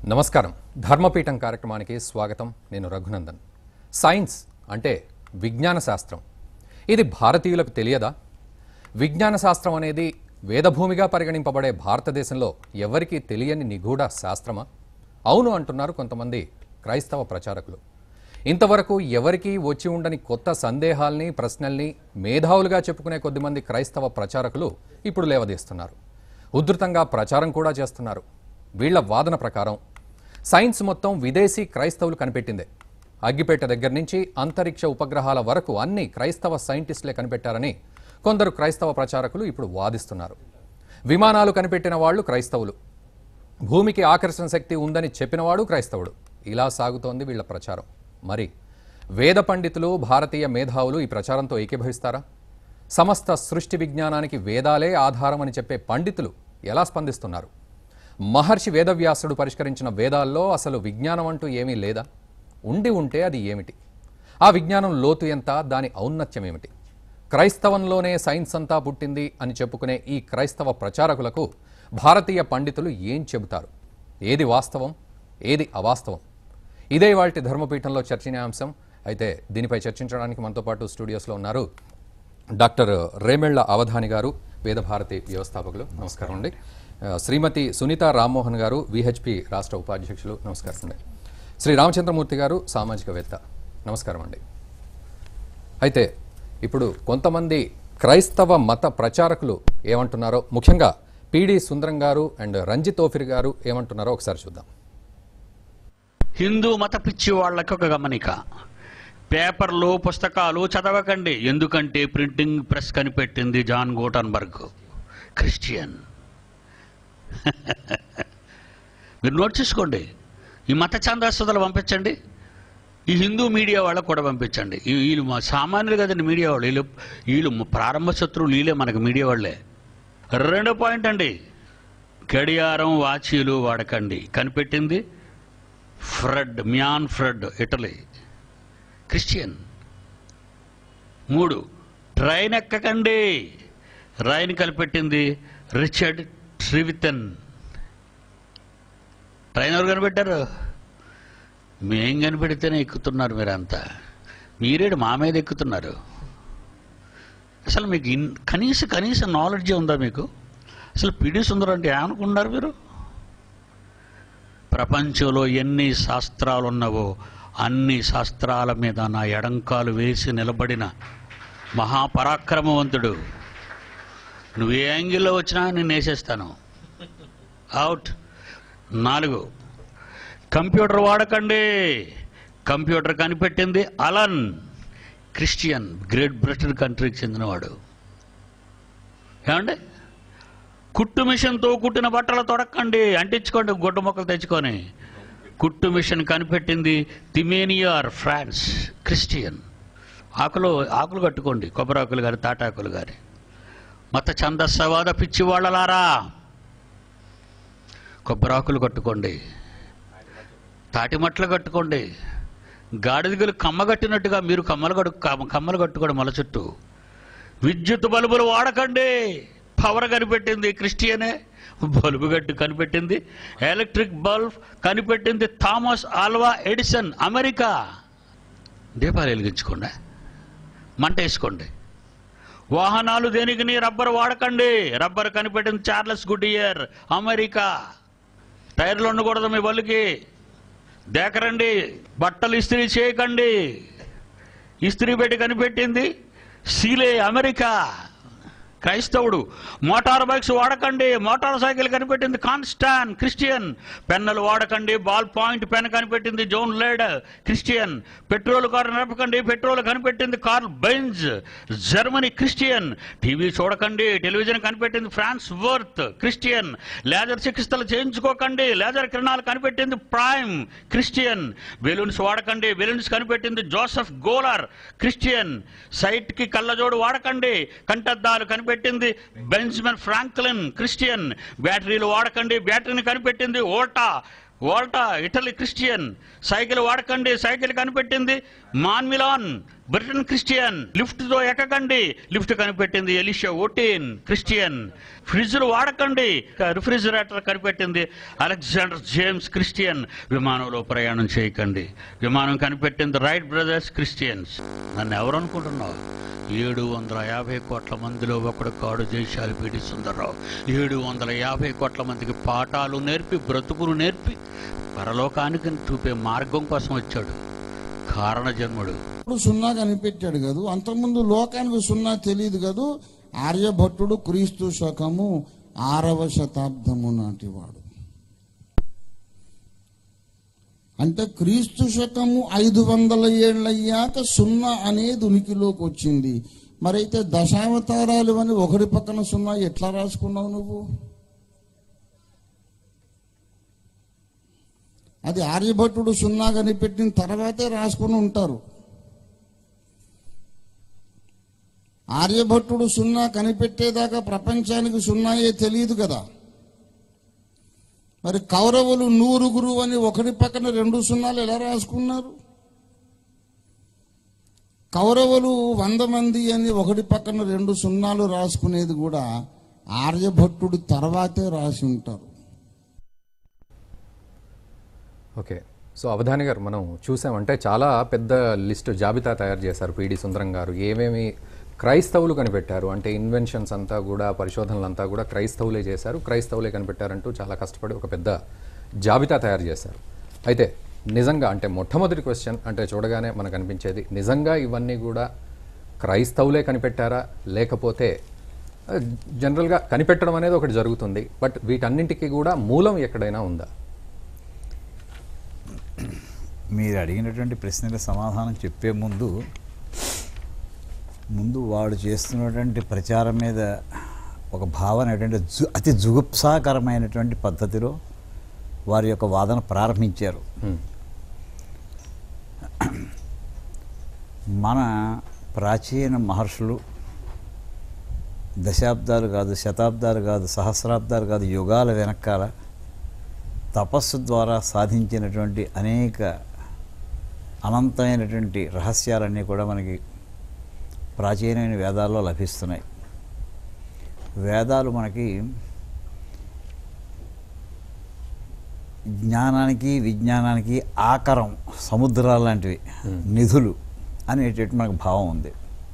నమస్కారం ధర్మపీఠం కార్యక్రమానికి స్వాగతం నేను రఘునందన్ సైన్స్ అంటే విజ్ఞాన శాస్త్రం ఇది భారతీయులకు తెలియదా విజ్ఞాన శాస్త్రం అనేది వేదభూమిగా పరిగణింపబడే భారతదేశంలో ఎవరికీ తెలియని నిగూఢ శాస్త్రమా అవును అంటున్నారు కొంతమంది క్రైస్తవ ప్రచారకులు ఇంతవరకు ఎవరికీ వచ్చి ఉండని కొత్త సందేహాల్ని ప్రశ్నల్ని మేధావులుగా చెప్పుకునే కొద్దిమంది క్రైస్తవ ప్రచారకులు ఇప్పుడు లేవదీస్తున్నారు ఉధృతంగా ప్రచారం కూడా చేస్తున్నారు వీళ్ల వాదన ప్రకారం సైన్స్ మొత్తం విదేశీ క్రైస్తవులు కనిపెట్టిందే అగ్గిపేట దగ్గర నుంచి అంతరిక్ష ఉపగ్రహాల వరకు అన్ని క్రైస్తవ సైంటిస్టులే కనిపెట్టారని కొందరు క్రైస్తవ ప్రచారకులు ఇప్పుడు వాదిస్తున్నారు విమానాలు కనిపెట్టిన వాళ్ళు క్రైస్తవులు భూమికి ఆకర్షణ శక్తి ఉందని చెప్పినవాడు క్రైస్తవుడు ఇలా సాగుతోంది వీళ్ల ప్రచారం మరి వేద పండితులు భారతీయ మేధావులు ఈ ప్రచారంతో ఏకీభవిస్తారా సమస్త సృష్టి విజ్ఞానానికి వేదాలే ఆధారం అని చెప్పే పండితులు ఎలా స్పందిస్తున్నారు మహర్షి వేదవ్యాసుడు పరిష్కరించిన వేదాల్లో అసలు విజ్ఞానం అంటూ ఏమీ లేదా ఉండి ఉంటే అది ఏమిటి ఆ విజ్ఞానం లోతు ఎంత దాని ఔన్నత్యం ఏమిటి క్రైస్తవంలోనే సైన్స్ అంతా పుట్టింది అని చెప్పుకునే ఈ క్రైస్తవ ప్రచారకులకు భారతీయ పండితులు ఏం చెబుతారు ఏది వాస్తవం ఏది అవాస్తవం ఇదే వాటి ధర్మపీఠంలో చర్చనీయాంశం అయితే దీనిపై చర్చించడానికి మనతో పాటు స్టూడియోస్లో ఉన్నారు డాక్టర్ రేమెళ్ల అవధాని గారు వేదభారతి వ్యవస్థాపకులు నమస్కారం అండి ఆ, శ్రీమతి సునీత రామ్మోహన్ గారు విహెచ్పి రాష్ట్ర ఉపాధ్యక్షులు నమస్కారం అండి శ్రీ రామచంద్రమూర్తి గారు సామాజికవేత్త నమస్కారం అండి అయితే ఇప్పుడు కొంతమంది క్రైస్తవ మత ప్రచారకులు ఏమంటున్నారో ముఖ్యంగా పిడి సుందరం గారు అండ్ రంజిత్ ఓఫిర్ గారు ఏమంటున్నారో ఒకసారి చూద్దాం హిందూ మత పిచ్చి వాళ్ళకి ఒక గమనిక పేపర్లు పుస్తకాలు చదవకండి ఎందుకంటే ప్రింటింగ్ ప్రెస్ కనిపెట్టింది జాన్ గోటన్బర్గ్ క్రిస్టియన్ మీరు నోట్ చేసుకోండి ఈ మత ఛందస్సులు పంపించండి ఈ హిందూ మీడియా వాళ్ళకు కూడా పంపించండి ఈ- వీళ్ళు మా సామాన్యులు కదండి మీడియా వాళ్ళు వీళ్ళు వీళ్ళు ప్రారంభ శత్రువులు వీళ్ళే మనకు మీడియా వాళ్ళే రెండో పాయింట్ అండి గడియారం వాచీలు వాడకండి కనిపెట్టింది Fred man Fred Italy Christian మూడు ట్రైన్ ఎక్కకండి రైన్ కలిపెట్టింది రిచర్డ్ ట్రివితన్ ట్రైన్ ఎవరు కనిపెట్టారు మేం కనిపెడితేనే ఎక్కుతున్నారు మీరంతా మీరేడు మా మీద ఎక్కుతున్నారు అసలు మీకు ఇన్ కనీస కనీస నాలెడ్జ్ ఉందా మీకు అసలు పిడి సుందరం అంటే ఏమనుకున్నారు మీరు ప్రపంచంలో ఎన్ని శాస్త్రాలు ఉన్నవో అన్ని శాస్త్రాల మీద నా ఎడంకాలు వేసి నిలబడిన మహాపరాక్రమవంతుడు నువ్వు ఏ యాంగిల్లో వచ్చినా నేను వేసేస్తాను అవుట్ నాలుగు కంప్యూటర్ వాడకండి కంప్యూటర్ కనిపెట్టింది అలన్ క్రిస్టియన్ గ్రేట్ బ్రిటన్ కంట్రీకి చెందినవాడు ఏమండి కుట్టు మిషన్తో కుట్టిన బట్టలు తొడక్కండి అంటించుకోండి గుడ్డ మొక్కలు తెచ్చుకొని కుట్టు మిషన్ కనిపెట్టింది తిమేనియార్ ఫ్రాన్స్ క్రిస్టియన్ ఆకులు ఆకులు కట్టుకోండి కొబ్బరాకులు గారి తాటాకులు గారి మత ఛందస్సవాద పిచ్చి వాళ్ళలారా కొబ్బరాకులు కట్టుకోండి తాటిమట్లు కట్టుకోండి గాడిదలు కమ్మ కట్టినట్టుగా మీరు కమ్మలు కట్టు కమ్మ- కమ్మలు కట్టుకోండి మొల చుట్టూ విద్యుత్ బల్బులు వాడకండి పవర్ కనిపెట్టింది క్రిస్టియనే బల్బు గట్టు కనిపెట్టింది ఎలక్ట్రిక్ బల్బ్ కనిపెట్టింది థామస్ ఆల్వా ఎడిసన్ అమెరికా దీపాలు వెలిగించుకోండి మంట వేసుకోండి వాహనాలు దేనికి రబ్బర్ వాడకండి రబ్బర్ కనిపెట్టింది చార్లెస్ గుడియర్ అమెరికా టైర్లు ఉండకూడదు మీ బల్లుకి దేకరండి బట్టలు ఇస్త్రీ చేయకండి ఇస్త్రీ పెట్టి కనిపెట్టింది సీలే అమెరికా క్రైస్తవుడు మోటార్ బైక్స్ వాడకండి మోటార్ సైకిల్ కనిపెట్టింది కాన్స్టాన్ క్రిస్టియన్ పెన్నులు వాడకండి బాల్ పాయింట్ పెన్ కనిపెట్టింది జోన్ లేడ్ క్రిస్టియన్ పెట్రోల్ కారు నడపకండి పెట్రోల్ కనిపెట్టింది Karl Benz Germany Christian TV చూడకండి టెలివిజన్ కనిపెట్టింది ఫ్రాన్స్ వర్త్ క్రిస్టియన్ లేజర్ చికిత్సలు చేయించుకోకండి లేజర్ కిరణాలు కనిపెట్టింది ప్రైమ్ క్రిస్టియన్ బెలూన్స్ వాడకండి బెలూన్స్ కనిపెట్టింది జోసెఫ్ గోలర్ క్రిస్టియన్ సైట్ కి కళ్ళజోడు వాడకండి కంటద్దాలు కనిపెట్టింది బెంజమిన్ ఫ్రాంక్లిన్ క్రిస్టియన్ బ్యాటరీలు వాడకండి బ్యాటరీని కనిపెట్టింది Volta Volta Italy Christian cycle వాడకండి సైకిల్ కనిపెట్టింది మాన్మిలాన్ బ్రిటన్ క్రిస్టియన్ లిఫ్ట్ తో ఎక్కకండి లిఫ్ట్ కనిపెట్టింది ఎలిషా ఓటీన్ క్రిస్టియన్ ఫ్రిడ్జ్లు వాడకండి రిఫ్రిజిరేటర్ కనిపెట్టింది అలెగ్జాండర్ జేమ్స్ క్రిస్టియన్ విమానంలో ప్రయాణం చేయకండి విమానం కనిపెట్టింది రైట్ బ్రదర్స్ క్రిస్టియన్స్ నన్ను ఎవరు అనుకుంటున్నావు ఏడు వందల యాభై కోట్ల మందిలో ఒకడు కాడు జైశాలి పీడి సుందరరావు ఏడు వందల యాభై కోట్ల మందికి పాఠాలు నేర్పి బ్రతుకును నేర్పి పరలోకానికి చూపే మార్గం కోసం వచ్చాడు కారణ జన్ముడు ఇప్పుడు సున్నా కనిపెట్టాడు కదూ అంతకుముందు లోకానికి సున్నా తెలియదు కదూ ఆర్యభట్టుడు క్రీస్తు శకము ఆరవ శతాబ్దము నాటివాడు అంటే క్రీస్తు శకము ఐదు వందల ఏళ్ళయ్యాక సున్నా అనేది ఉనికిలోకి వచ్చింది మరైతే దశావతారాలు అని ఒకటి పక్కన సున్నా ఎట్లా రాసుకున్నావు నువ్వు అది ఆర్యభట్టుడు సున్నా కనిపెట్టిన తర్వాతే రాసుకుని ఉంటారు ఆర్యభట్టుడు సున్నా కనిపెట్టేదాకా ప్రపంచానికి సున్నాయే తెలియదు కదా మరి కౌరవులు నూరుగురు అని ఒకటి పక్కన రెండు సున్నాలు ఎలా రాసుకున్నారు కౌరవులు వంద మంది అని ఒకటి పక్కన రెండు సున్నాలు రాసుకునేది కూడా ఆర్యభట్టుడు తర్వాతే రాసి ఉంటారు ఓకే సో అవధాని గారు మనం చూసామంటే చాలా పెద్ద లిస్ట్ జాబితా తయారు చేశారు పిడి సుందరం గారు ఏమేమి క్రైస్తవులు కనిపెట్టారు అంటే ఇన్వెన్షన్స్ అంతా కూడా పరిశోధనలు అంతా కూడా క్రైస్తవులే చేశారు క్రైస్తవులే కనిపెట్టారంటూ చాలా కష్టపడి ఒక పెద్ద జాబితా తయారు చేశారు అయితే నిజంగా అంటే మొట్టమొదటి క్వశ్చన్ అంటే చూడగానే మనకు అనిపించేది నిజంగా ఇవన్నీ కూడా క్రైస్తవులే కనిపెట్టారా లేకపోతే ఆ, జనరల్గా కనిపెట్టడం అనేది ఒకటి జరుగుతుంది బట్ వీటన్నింటికీ కూడా మూలం ఎక్కడైనా ఉందా మీరు అడిగినటువంటి ప్రశ్నల సమాధానం చెప్పే ముందు ముందు వాడు చేస్తున్నటువంటి ప్రచారం మీద ఒక భావన ఏంటంటే జు అతి జుగుప్సాకరమైనటువంటి పద్ధతిలో వారి యొక్క వాదన ప్రారంభించారు హ్మ్. మన ప్రాచీన మహర్షులు దశాబ్దాలు కాదు శతాబ్దాలు కాదు సహస్రాబ్దాలు కాదు యుగాల వెనకాల తపస్సు ద్వారా సాధించినటువంటి అనేక అనంతమైనటువంటి రహస్యాలన్నీ కూడా మనకి ప్రాచీనమైన వేదాల్లో లభిస్తున్నాయి వేదాలు మనకి జ్ఞానానికి విజ్ఞానానికి ఆకరం సముద్రాలు లాంటివి నిధులు అనేటట్టు మనకు భావం ఉంది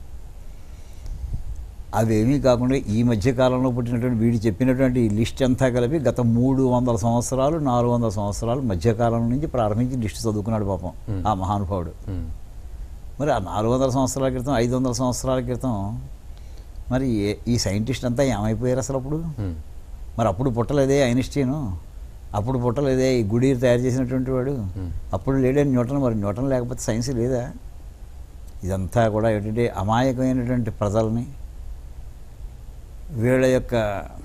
అవేమీ కాకుండా ఈ మధ్య కాలంలో పుట్టినటువంటి వీడు చెప్పినటువంటి ఈ లిస్ట్ అంతా కలిపి గత మూడు వందల సంవత్సరాలు నాలుగు వందల సంవత్సరాలు మధ్యకాలం నుంచి ప్రారంభించి లిస్ట్ చదువుకున్నాడు పాపం ఆ మహానుభావుడు హ్మ్. మరి ఆ నాలుగు వందల సంవత్సరాల క్రితం ఐదు వందల సంవత్సరాల క్రితం మరి ఏ- ఈ సైంటిస్ట్ అంతా ఏమైపోయారు అసలు అప్పుడు హ్మ్. మరి అప్పుడు పుట్టలేదే ఐన్స్టీను అప్పుడు పుట్టలేదే ఈ గుడి తయారు చేసినటువంటి వాడు అప్పుడు లేడే న్యూటన్ మరి న్యూటన్ లేకపోతే సైన్స్ లేదా ఇదంతా కూడా ఏంటంటే అమాయకమైనటువంటి ప్రజల్ని వీళ్ళ యొక్క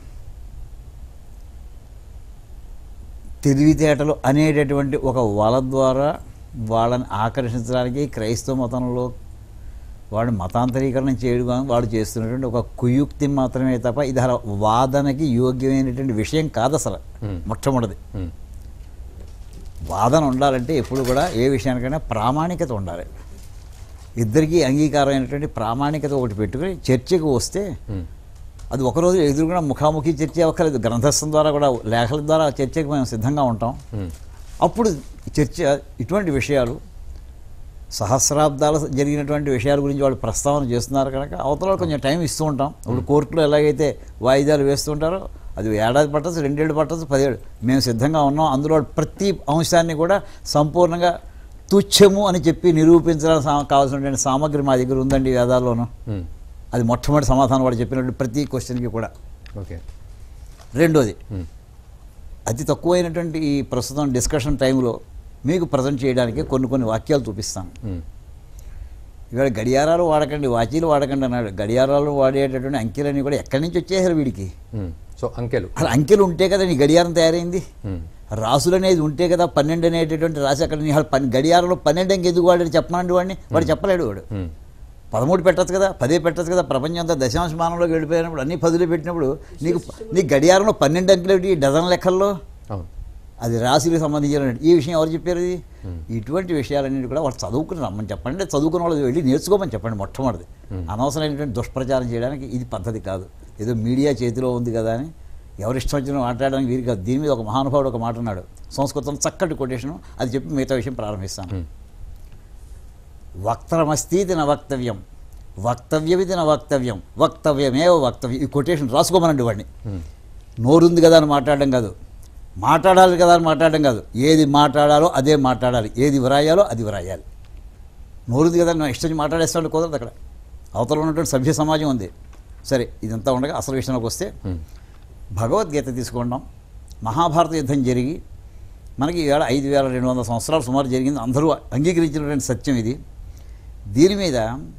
తెలివితేటలు అనేటటువంటి ఒక వల ద్వారా వాళ్ళని ఆకర్షించడానికి క్రైస్తవ మతంలో వాడు మతాంతరీకరణ చేయడం వాడు చేస్తున్నటువంటి ఒక కుయుక్తి మాత్రమే తప్ప ఇది అలా వాదనకి యోగ్యమైనటువంటి విషయం కాదు అసలు Hmm. మొట్టమొదటి హ్మ్. వాదన ఉండాలంటే ఎప్పుడు కూడా ఏ విషయానికైనా ప్రామాణికత ఉండాలి ఇద్దరికీ అంగీకారమైనటువంటి ప్రామాణికత ఒకటి పెట్టుకుని చర్చకు వస్తే హ్మ్. అది ఒకరోజు ఎదురుగా ముఖాముఖి చర్చ అవ్వక్కర్లేదు గ్రంథస్థం ద్వారా కూడా లేఖల ద్వారా చర్చకు మేము సిద్ధంగా ఉంటాం హ్మ్. అప్పుడు చర్చ ఇటువంటి విషయాలు సహస్రాబ్దాల జరిగినటువంటి విషయాల గురించి వాళ్ళు ప్రస్తావన చేస్తున్నారు కనుక అవతల కొంచెం టైం ఇస్తూ ఉంటాం ఇప్పుడు కోర్టులో ఎలాగైతే వాయిదాలు వేస్తూ ఉంటారో అది ఏడాది పట్టచ్చు రెండేళ్ళు పట్టచ్చు పదేళ్ళు మేము సిద్ధంగా ఉన్నాం అందులో ప్రతి అంశాన్ని కూడా సంపూర్ణంగా తుచ్చము అని చెప్పి నిరూపించడానికి సా- కావాల్సినటువంటి సామగ్రి మా దగ్గర ఉందండి వేదాల్లోనూ హ్మ్. అది మొట్టమొదటి సమాధానం వాడు చెప్పినట్టు ప్రతి క్వశ్చన్కి కూడా ఓకే రెండోది హ్మ్. అతి తక్కువైనటువంటి ఈ ప్రస్తుతం డిస్కషన్ టైంలో మీకు ప్రజెంట్ చేయడానికి కొన్ని కొన్ని వాక్యాలు చూపిస్తాను హ్మ్. ఇవాళ గడియారాలు వాడకండి వాచీలు వాడకండి అన్నాడు గడియారాలు వాడేటటువంటి అంకెలన్నీ కూడా ఎక్కడి నుంచి వచ్చేసారు వీడికి హ్మ్. సో అంకెలు అసలు అంకెలు ఉంటే కదా నీ గడియారం తయారైంది హ్మ్. రాసులు అనేది ఉంటే కదా పన్నెండు అనేటటువంటి రాసి అక్కడ నీ పని గడియారంలో పన్నెండు అంకె ఎందుకు వాడాడు చెప్పనండి వాడిని వాడు చెప్పలేడు వాడు హ్మ్. పదమూడు పెట్టచ్చు కదా పదే పెట్టచ్చు కదా ప్రపంచం అంతా దశాంశ మానంలోకి వెళ్ళిపోయినప్పుడు అన్ని పదులు పెట్టినప్పుడు నీకు నీ గడియారంలో పన్నెండు అంకెలు ఏమిటి? డజన్ లెక్కల్లో అవును అది రాశికి సంబంధించిన ఈ విషయం ఎవరు చెప్పారు ఇది ఇటువంటి విషయాలన్నిటి కూడా వాళ్ళు చదువుకుని రమ్మని చెప్పండి చదువుకున్న వాళ్ళు వెళ్ళి నేర్చుకోమని చెప్పండి మొట్టమొదటి అనవసరమైనటువంటి దుష్ప్రచారం చేయడానికి ఇది పద్ధతి కాదు ఏదో మీడియా చేతిలో ఉంది కదా అని ఎవరు ఇష్టం వచ్చిన మాట్లాడడానికి వీరు కాదు దీని మీద ఒక మహానుభావుడు ఒక మాట అన్నాడు సంస్కృతం చక్కటి కొటేషను అది చెప్పి మిగతా విషయం ప్రారంభిస్తాను వక్తరమస్తీతి న వక్తవ్యం వక్తవ్యమిది న వక్తవ్యం వక్తవ్యమేవ వక్తవ్యం ఈ కొటేషన్ రాసుకోమనండి వాడిని నోరుంది కదా అని మాట్లాడడం కాదు మాట్లాడాలి కదా అని మాట్లాడడం కాదు ఏది మాట్లాడాలో అదే మాట్లాడాలి ఏది వ్రాయాలో అది వ్రాయాలి నోరుంది కదా అని ఇష్టం వచ్చి మాట్లాడేస్తాడు కుదరదు అక్కడ అవతల ఉన్నటువంటి సభ్య సమాజం ఉంది సరే ఇదంతా ఉండగా అసలు విషయంలోకి వస్తే భగవద్గీత తీసుకుంటాం మహాభారత యుద్ధం జరిగి మనకి ఈవేళ ఐదు వేల రెండు వందల సంవత్సరాలు సుమారు జరిగింది అందరూ అంగీకరించినటువంటి సత్యం ఇది దీని మీద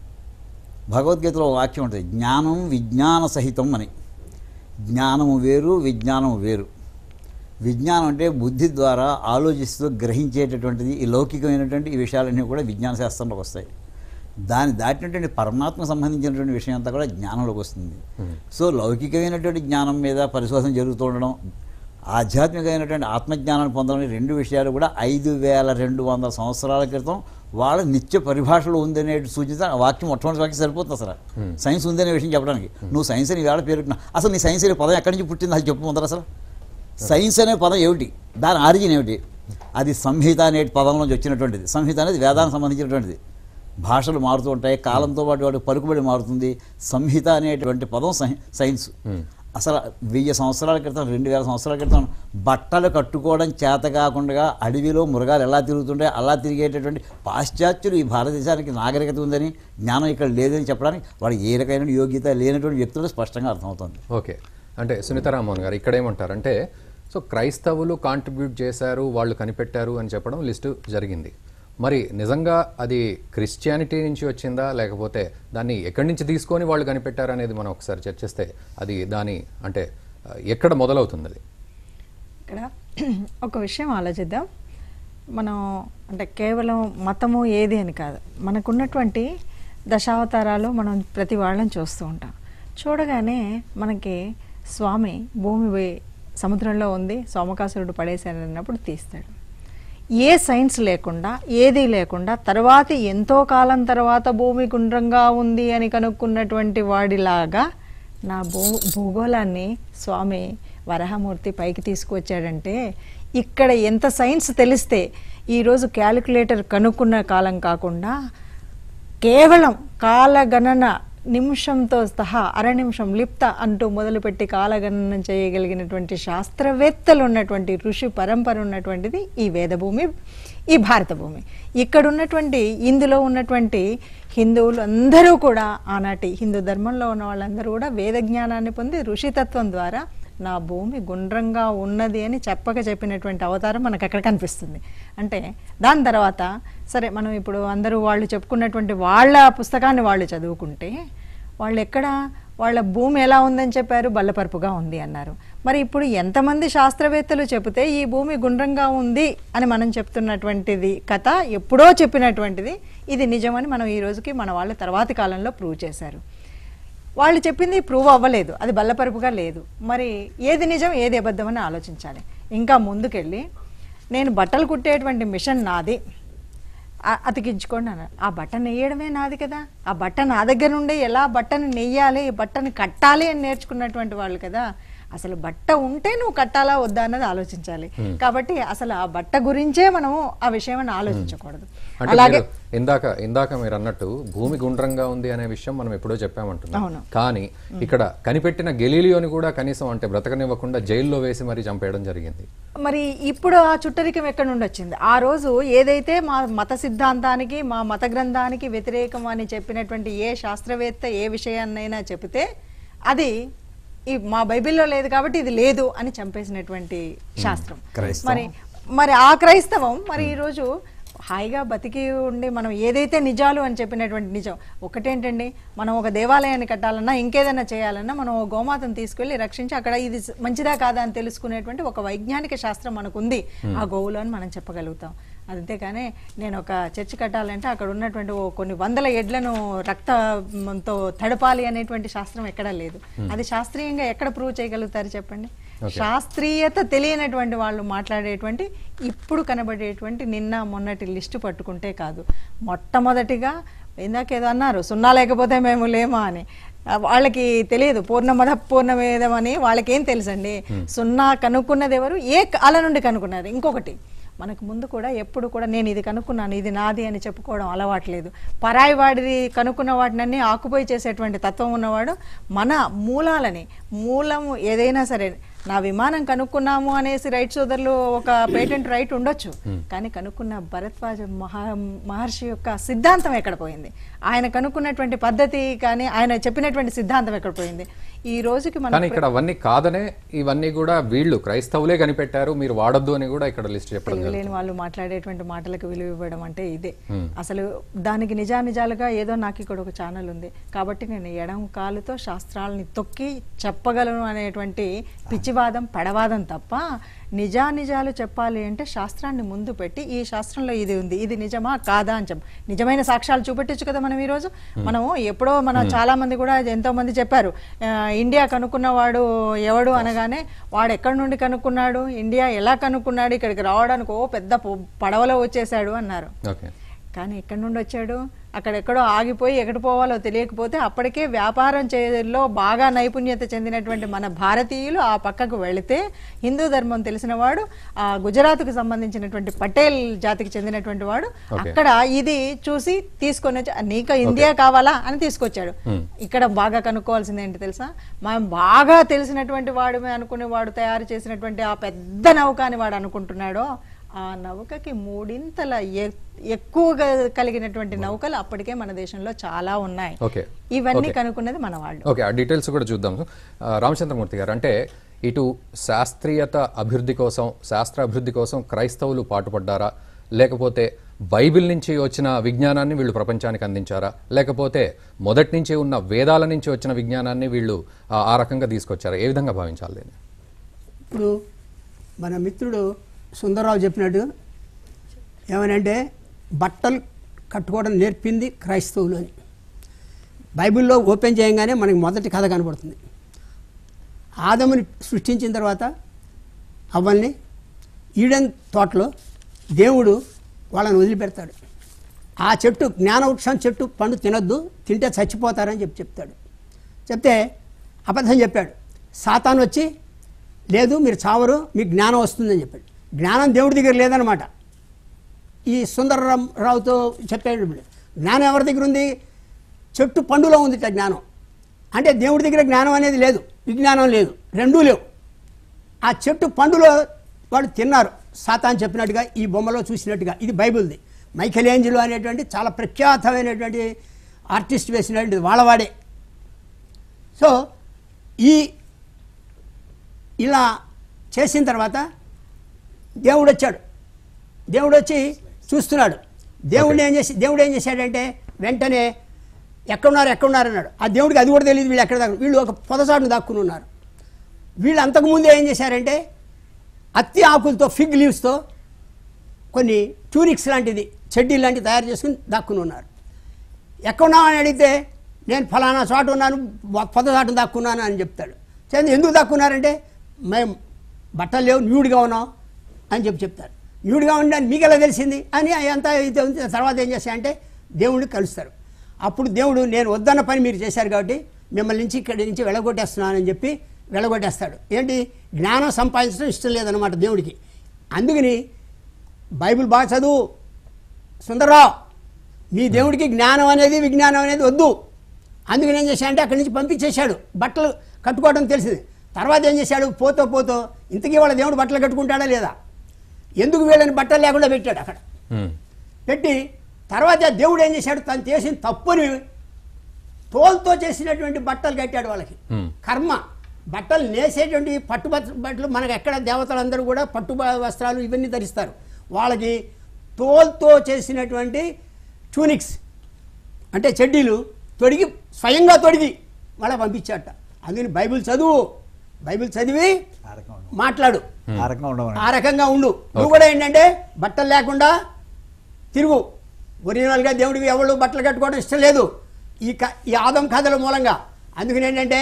భగవద్గీతలో ఒక వాక్యం ఉంటుంది జ్ఞానం విజ్ఞాన సహితం అని జ్ఞానము వేరు విజ్ఞానము వేరు విజ్ఞానం అంటే బుద్ధి ద్వారా ఆలోచిస్తూ గ్రహించేటటువంటిది ఈ లౌకికమైనటువంటి ఈ విషయాలన్నీ కూడా విజ్ఞాన శాస్త్రంలోకి వస్తాయి దాన్ని దాటినటువంటి పరమాత్మ సంబంధించినటువంటి విషయం అంతా కూడా జ్ఞానంలోకి వస్తుంది సో లౌకికమైనటువంటి జ్ఞానం మీద పరిశోధన జరుగుతూ ఉండడం ఆధ్యాత్మికమైనటువంటి ఆత్మజ్ఞానాన్ని పొందడం ఈ రెండు విషయాలు కూడా ఐదు వేల రెండు వందల సంవత్సరాల క్రితం వాళ్ళ నిత్య పరిభాషలో ఉందనే సూచిత ఆ వాక్యం మొట్టమొదటి వాక్యం సరిపోతుంది అసలు సైన్స్ ఉందనే విషయం చెప్పడానికి నువ్వు సైన్స్ అని వేళ పేరుకున్నా అసలు నీ సైన్స్ అనే పదం ఎక్కడి నుంచి పుట్టింది అది చెప్పు ముందర అసలు సైన్స్ అనే పదం ఏమిటి దాని ఆరిజిన్ ఏమిటి అది సంహిత అనే పదం నుంచి వచ్చినటువంటిది సంహిత అనేది వేదానికి సంబంధించినటువంటిది భాషలు మారుతూ ఉంటాయి కాలంతో పాటు వాటి పలుకుబడి మారుతుంది సంహిత అనేటువంటి పదం సై- సైన్స్ అసలు వెయ్యి సంవత్సరాల క్రితం రెండు వేల సంవత్సరాల క్రితం బట్టలు కట్టుకోవడం చేత కాకుండా అడవిలో మృగాలు ఎలా తిరుగుతుంటాయో అలా తిరిగేటటువంటి పాశ్చాత్యులు ఈ భారతదేశానికి నాగరికత ఉందని జ్ఞానం ఇక్కడ లేదని చెప్పడానికి వాడు ఏ రకమైన యోగ్యత లేనటువంటి వ్యక్తులు స్పష్టంగా అర్థమవుతుంది ఓకే అంటే సునీత రామ్మోహన్ గారు ఇక్కడ ఏమంటారంటే సో క్రైస్తవులు కాంట్రిబ్యూట్ చేశారు వాళ్ళు కనిపెట్టారు అని చెప్పడం లిస్టు జరిగింది మరి నిజంగా అది క్రిస్టియానిటీ నుంచి వచ్చిందా లేకపోతే దాన్ని ఎక్కడి నుంచి తీసుకొని వాళ్ళు కనిపెట్టారు అనేది మనం ఒకసారి చర్చిస్తే అది దాని అంటే ఆ, ఎక్కడ మొదలవుతుంది అది ఇక్కడ ఒక విషయం ఆలోచిద్దాం మనం అంటే కేవలం మతము ఏది అని కాదు మనకున్నటువంటి దశావతారాలు మనం ప్రతి వాళ్ళని చూస్తూ ఉంటాం చూడగానే మనకి స్వామి భూమి వే- సముద్రంలో ఉంది సోమకాసురుడు పడేశాడు అన్నప్పుడు తీస్తాడు ఏ సైన్స్ లేకుండా ఏది లేకుండా తర్వాతి ఎంతో కాలం తర్వాత భూమి గుండ్రంగా ఉంది అని కనుక్కున్నటువంటి వాడిలాగా నా భూ భూగోళాన్ని స్వామి వరహమూర్తి పైకి తీసుకువచ్చాడంటే ఇక్కడ ఎంత సైన్స్ తెలిస్తే ఈరోజు క్యాలిక్యులేటర్ కనుక్కున్న కాలం కాకుండా కేవలం కాలగణన నిమిషంతో సహా అర నిమిషం లిప్త అంటూ మొదలుపెట్టి కాలగణన చేయగలిగినటువంటి శాస్త్రవేత్తలు ఉన్నటువంటి ఋషి పరంపర ఉన్నటువంటిది ఈ వేదభూమి ఈ భారత భూమి ఇక్కడ ఉన్నటువంటి ఇందులో ఉన్నటువంటి హిందువులు అందరూ కూడా ఆనాటి హిందూ ధర్మంలో ఉన్న వాళ్ళందరూ కూడా వేద జ్ఞానాన్ని పొంది ఋషితత్వం ద్వారా నా భూమి గుండ్రంగా ఉన్నది అని చెప్పక చెప్పినటువంటి అవతారం మనకు అక్కడ కనిపిస్తుంది అంటే దాని తర్వాత సరే మనం ఇప్పుడు అందరూ వాళ్ళు చెప్పుకున్నటువంటి వాళ్ళ పుస్తకాన్ని వాళ్ళు చదువుకుంటే వాళ్ళు ఎక్కడ వాళ్ళ భూమి ఎలా ఉందని చెప్పారు బల్లపరుపుగా ఉంది అన్నారు మరి ఇప్పుడు ఎంతమంది శాస్త్రవేత్తలు చెబితే ఈ భూమి గుండ్రంగా ఉంది అని మనం చెప్తున్నటువంటిది కథ ఎప్పుడో చెప్పినటువంటిది ఇది నిజమని మనం ఈ రోజుకి మన వాళ్ళు తర్వాతి కాలంలో ప్రూవ్ చేశారు వాళ్ళు చెప్పింది ప్రూవ్ అవ్వలేదు అది బల్లపరుపుగా లేదు మరి ఏది నిజం ఏది అబద్ధం అని ఆలోచించాలి ఇంకా ముందుకెళ్ళి నేను బట్టలు కుట్టేటువంటి మిషన్ నాది ఆ- అతికించుకోండి అన్నారు ఆ బట్ట నెయ్యడమే నాది కదా ఆ బట్ట నా దగ్గర నుండి ఎలా బట్టను నెయ్యాలి బట్టని కట్టాలి అని నేర్చుకున్నటువంటి వాళ్ళు కదా అసలు బట్ట ఉంటే నువ్వు కట్టాలా వద్దా అన్నది ఆలోచించాలి కాబట్టి అసలు ఆ బట్ట గురించే మనము ఆ విషయం ఆలోచించకూడదు అంటే అలాగే మీరు ఇందాక ఇందాక మీరు అన్నట్టు భూమి గుండ్రంగా ఉంది అనే విషయం మనం ఎప్పుడో చెప్పామంటున్నాం అవును. కానీ ఇక్కడ కనిపెట్టిన గెలీలియోని కూడా కనీసం అంటే బ్రతకనివ్వకుండా జైల్లో వేసి మరీ చంపేయడం జరిగింది మరి ఇప్పుడు ఆ చుట్టరికం ఎక్కడి నుండి వచ్చింది ఆ రోజు ఏదైతే మా మత సిద్ధాంతానికి మా మత గ్రంథానికి వ్యతిరేకం అని చెప్పినటువంటి ఏ శాస్త్రవేత్త ఏ విషయాన్నైనా చెబితే అది ఈ మా బైబిల్లో లేదు కాబట్టి ఇది లేదు అని చంపేసినటువంటి శాస్త్రం క్రైస్తవం. మరి మరి ఆ క్రైస్తవం మరి ఈరోజు హాయిగా బతికి ఉండి మనం ఏదైతే నిజాలు అని చెప్పినటువంటి నిజం ఒకటేంటండి మనం ఒక దేవాలయాన్ని కట్టాలన్నా ఇంకేదైనా చేయాలన్నా మనం ఓ గోమాతను తీసుకెళ్లి రక్షించి అక్కడ ఇది స- మంచిదా కాదా అని తెలుసుకునేటువంటి ఒక వైజ్ఞానిక శాస్త్రం మనకుంది ఆ గోవులో అని మనం చెప్పగలుగుతాం అంతేకాని నేను ఒక చర్చి కట్టాలంటే అక్కడ ఉన్నటువంటి ఓ కొన్ని వందల ఎడ్లను రక్తంతో తడపాలి అనేటువంటి శాస్త్రం ఎక్కడా లేదు అది శాస్త్రీయంగా ఎక్కడ ప్రూవ్ చేయగలుగుతారు చెప్పండి శాస్త్రీయత తెలియనటువంటి వాళ్ళు మాట్లాడేటువంటి ఇప్పుడు కనబడేటువంటి నిన్న మొన్నటి లిస్టు పట్టుకుంటే కాదు మొట్టమొదటిగా ఇందాక ఏదో అన్నారు సున్నా లేకపోతే మేము లేమా అని ఆ, వాళ్ళకి తెలియదు పూర్ణమద పూర్ణమేదం అని వాళ్ళకి ఏం తెలుసండి సున్నా కనుక్కున్నది ఎవరు ఏ కాల నుండి కనుక్కున్నారు ఇంకొకటి మనకు ముందు కూడా ఎప్పుడు కూడా నేను ఇది కనుక్కున్నాను ఇది నాది అని చెప్పుకోవడం అలవాట్లేదు పరాయి వాడిది కనుక్కున్న వాటినన్నీ ఆకుపోయి చేసేటువంటి తత్వం ఉన్నవాడు మన మూలాలని మూలము ఏదైనా సరే నా విమానం కనుక్కున్నాము అనేసి రైట్ సోదరులు ఒక పేటెంట్ రైట్ ఉండొచ్చు కానీ కనుక్కున్న భరద్వాజ మహా మహర్షి యొక్క సిద్ధాంతం ఎక్కడ పోయింది ఆయన కనుక్కున్నటువంటి పద్ధతి కానీ ఆయన చెప్పినటువంటి సిద్ధాంతం ఎక్కడ పోయింది ఈ రోజుకి కానీ మనం ఇక్కడ అవన్నీ కాదనే ఇవన్నీ కూడా వీళ్ళు క్రైస్తవులే కనిపెట్టారు మీరు వాడొద్దు అని కూడా ఇక్కడ లిస్ట్ చెప్పడం తెలివి జరుగుతుంది లేని వాళ్ళు మాట్లాడేటువంటి మాటలకు విలువ ఇవ్వడం అంటే ఇదే అసలు దానికి నిజానిజాలుగా ఏదో నాకు ఇక్కడ ఒక ఛానల్ ఉంది కాబట్టి నేను ఎడం కాలుతో శాస్త్రాలని తొక్కి చెప్పగలను అనేటువంటి పిచ్చివాదం పడవాదం తప్ప నిజానిజాలు చెప్పాలి అంటే శాస్త్రాన్ని ముందు పెట్టి ఈ శాస్త్రంలో ఇది ఉంది ఇది నిజమా కాదా అని చెప్ప నిజమైన సాక్ష్యాలు చూపెట్టచ్చు కదా మనం ఈరోజు మనం ఎప్పుడో మనం చాలా మంది కూడా ఎంతో మంది చెప్పారు ఆ, ఇండియా కనుక్కున్నవాడు ఎవడు అనగానే వాడు ఎక్కడి నుండి కనుక్కున్నాడు ఇండియా ఎలా కనుక్కున్నాడు ఇక్కడికి రావడానికి ఓ పెద్ద పొ- పడవలో వచ్చేసాడు అన్నారు ఓకే కానీ ఎక్కడి నుండి వచ్చాడు అక్కడెక్కడో ఆగిపోయి ఎక్కడికి పోవాలో తెలియకపోతే అప్పటికే వ్యాపారం చేయలో బాగా నైపుణ్యత చెందినటువంటి మన భారతీయులు ఆ పక్కకు వెళితే హిందూ ధర్మం తెలిసిన వాడు ఆ గుజరాత్కు సంబంధించినటువంటి పటేల్ జాతికి చెందినటువంటి వాడు అక్కడ ఇది చూసి తీసుకొని వచ్చి నీకు ఇండియా కావాలా అని తీసుకొచ్చాడు ఇక్కడ బాగా కనుక్కోవాల్సింది ఏంటి తెలుసా మనం బాగా తెలిసినటువంటి వాడు అనుకునే వాడు తయారు చేసినటువంటి ఆ పెద్ద నౌక అని వాడు అనుకుంటున్నాడో ఆ నౌకకి మూడింతల ఎ- ఎక్కువగా కలిగినటువంటి నౌకలు అప్పటికే మన దేశంలో చాలా ఉన్నాయి ఓకే ఇవన్నీ ఓకే. కనుక్కున్నది మన వాళ్ళు ఓకే ఆ డీటెయిల్స్ కూడా చూద్దాం ఆ, రామచంద్రమూర్తి గారు అంటే ఇటు శాస్త్రీయత అభివృద్ధి కోసం శాస్త్ర అభివృద్ధి కోసం క్రైస్తవులు పాటుపడ్డారా లేకపోతే బైబిల్ నుంచి వచ్చిన విజ్ఞానాన్ని వీళ్ళు ప్రపంచానికి అందించారా లేకపోతే మొదటి నుంచి ఉన్న వేదాల నుంచి వచ్చిన విజ్ఞానాన్ని వీళ్ళు ఆ, ఆ రకంగా తీసుకొచ్చారా ఏ విధంగా భావించాలి దీన్ని? ఇప్పుడు మన మిత్రుడు సుందరరావు చెప్పినట్టు ఏమనంటే బట్టలు కట్టుకోవడం నేర్పింది క్రైస్తవులు అని బైబిల్లో ఓపెన్ చేయగానే మనకి మొదటి కథ కనబడుతుంది ఆదముని సృష్టించిన తర్వాత అవ్వల్ని ఈడెన్ తోటలో దేవుడు వాళ్ళని వదిలిపెడతాడు ఆ చెట్టు జ్ఞానవృక్షం చెట్టు పండు తినొద్దు తింటే చచ్చిపోతారని చెప్పి చెప్తాడు చెప్తే అబద్ధం చెప్పాడు సాతాను వచ్చి లేదు మీరు చావరు మీకు జ్ఞానం వస్తుందని చెప్పాడు జ్ఞానం దేవుడి దగ్గర లేదనమాట ఈ సుందరరామ్ రావుతో చెప్పాడు జ్ఞానం ఎవరి దగ్గర ఉంది చెట్టు పండులో ఉంది ఇట్లా జ్ఞానం అంటే దేవుడి దగ్గర జ్ఞానం అనేది లేదు విజ్ఞానం లేదు రెండూ లేవు ఆ చెట్టు పండులో వాళ్ళు తిన్నారు సాతాన్ చెప్పినట్టుగా ఈ బొమ్మలో చూసినట్టుగా ఇది బైబిల్ది మైఖేల్ ఏంజిలో అనేటువంటి చాలా ప్రఖ్యాతమైనటువంటి ఆర్టిస్ట్ వేసినటువంటి వాళ్ళవాడే సో ఈ ఇలా చేసిన తర్వాత దేవుడు వచ్చాడు దేవుడు వచ్చి చూస్తున్నాడు దేవుడిని ఏం చేసి దేవుడు ఏం చేశాడంటే వెంటనే ఎక్కడున్నారు ఎక్కడున్నారు అన్నాడు ఆ దేవుడికి అది కూడా తెలియదు వీళ్ళు ఎక్కడ దాకా వీళ్ళు ఒక పొదసాటును దాక్కుని ఉన్నారు వీళ్ళు అంతకుముందే ఏం చేశారంటే అత్తి ఆకులతో ఫిగ్ లీవ్స్తో కొన్ని ట్యూనిక్స్ లాంటిది చెడ్డీ లాంటివి తయారు చేసుకుని దాక్కుని ఉన్నారు ఎక్కడున్నావు అని అడిగితే నేను ఫలానా చోట ఉన్నాను పొద చాటును దాక్కున్నాను అని చెప్తాడు సరే ఎందుకు దాక్కున్నారంటే మేము బట్టలు లేవు న్యూడ్గా ఉన్నాం అని చెప్పి చెప్తారు న్యూడ్గా ఉండని మీకు ఎలా తెలిసింది అని అంతా ఇది ఉంది. తర్వాత ఏం చేస్తాయంటే దేవుడిని కలుస్తారు అప్పుడు దేవుడు నేను వద్దన్న పని మీరు చేశారు కాబట్టి మిమ్మల్ని నుంచి ఇక్కడి నుంచి వెళ్ళగొట్టేస్తున్నానని చెప్పి వెళ్ళగొట్టేస్తాడు ఏంటి జ్ఞానం సంపాదించడం ఇష్టం లేదన్నమాట దేవుడికి అందుకని బైబిల్ బాగా చదువు సుందరరావు మీ దేవుడికి జ్ఞానం అనేది విజ్ఞానం అనేది వద్దు అందుకని ఏం చేశాడంటే అక్కడి నుంచి పంపించేశాడు బట్టలు కట్టుకోవడం తెలిసింది తర్వాత ఏం చేశాడు పోతో పోతో ఇంతకీ వాళ్ళ దేవుడు బట్టలు కట్టుకుంటాడా లేదా ఎందుకు వీళ్ళని బట్టలు లేకుండా పెట్టాడు అక్కడ హ్మ్. పెట్టి తర్వాత దేవుడు ఏం చేశాడు తను చేసిన తప్పుని తోలుతో చేసినటువంటి బట్టలు కట్టాడు వాళ్ళకి Hmm. కర్మ బట్టలు నేసేటువంటి పట్టు బట్ట- బట్టలు మనకు ఎక్కడ దేవతలందరూ కూడా పట్టు బ- వస్త్రాలు ఇవన్నీ ధరిస్తారు వాళ్ళకి తోలుతో చేసినటువంటి ట్యూనిక్స్ అంటే చెడ్డీలు తొడిగి స్వయంగా తొడిగి వాళ్ళ పంపించాట అందుకని బైబిల్ చదువు బైబిల్ చదివి ఆ రకంగా ఉండవు. మాట్లాడు ఆ రకంగా ఉండవు ఆ రకంగా ఉండు నువ్వు కూడా ఏంటంటే బట్టలు లేకుండా తిరుగు ఒరిజినల్గా దేవుడికి ఎవరు బట్టలు కట్టుకోవడం ఇష్టం లేదు ఈ క ఈ ఆదం కథల మూలంగా అందుకని ఏంటంటే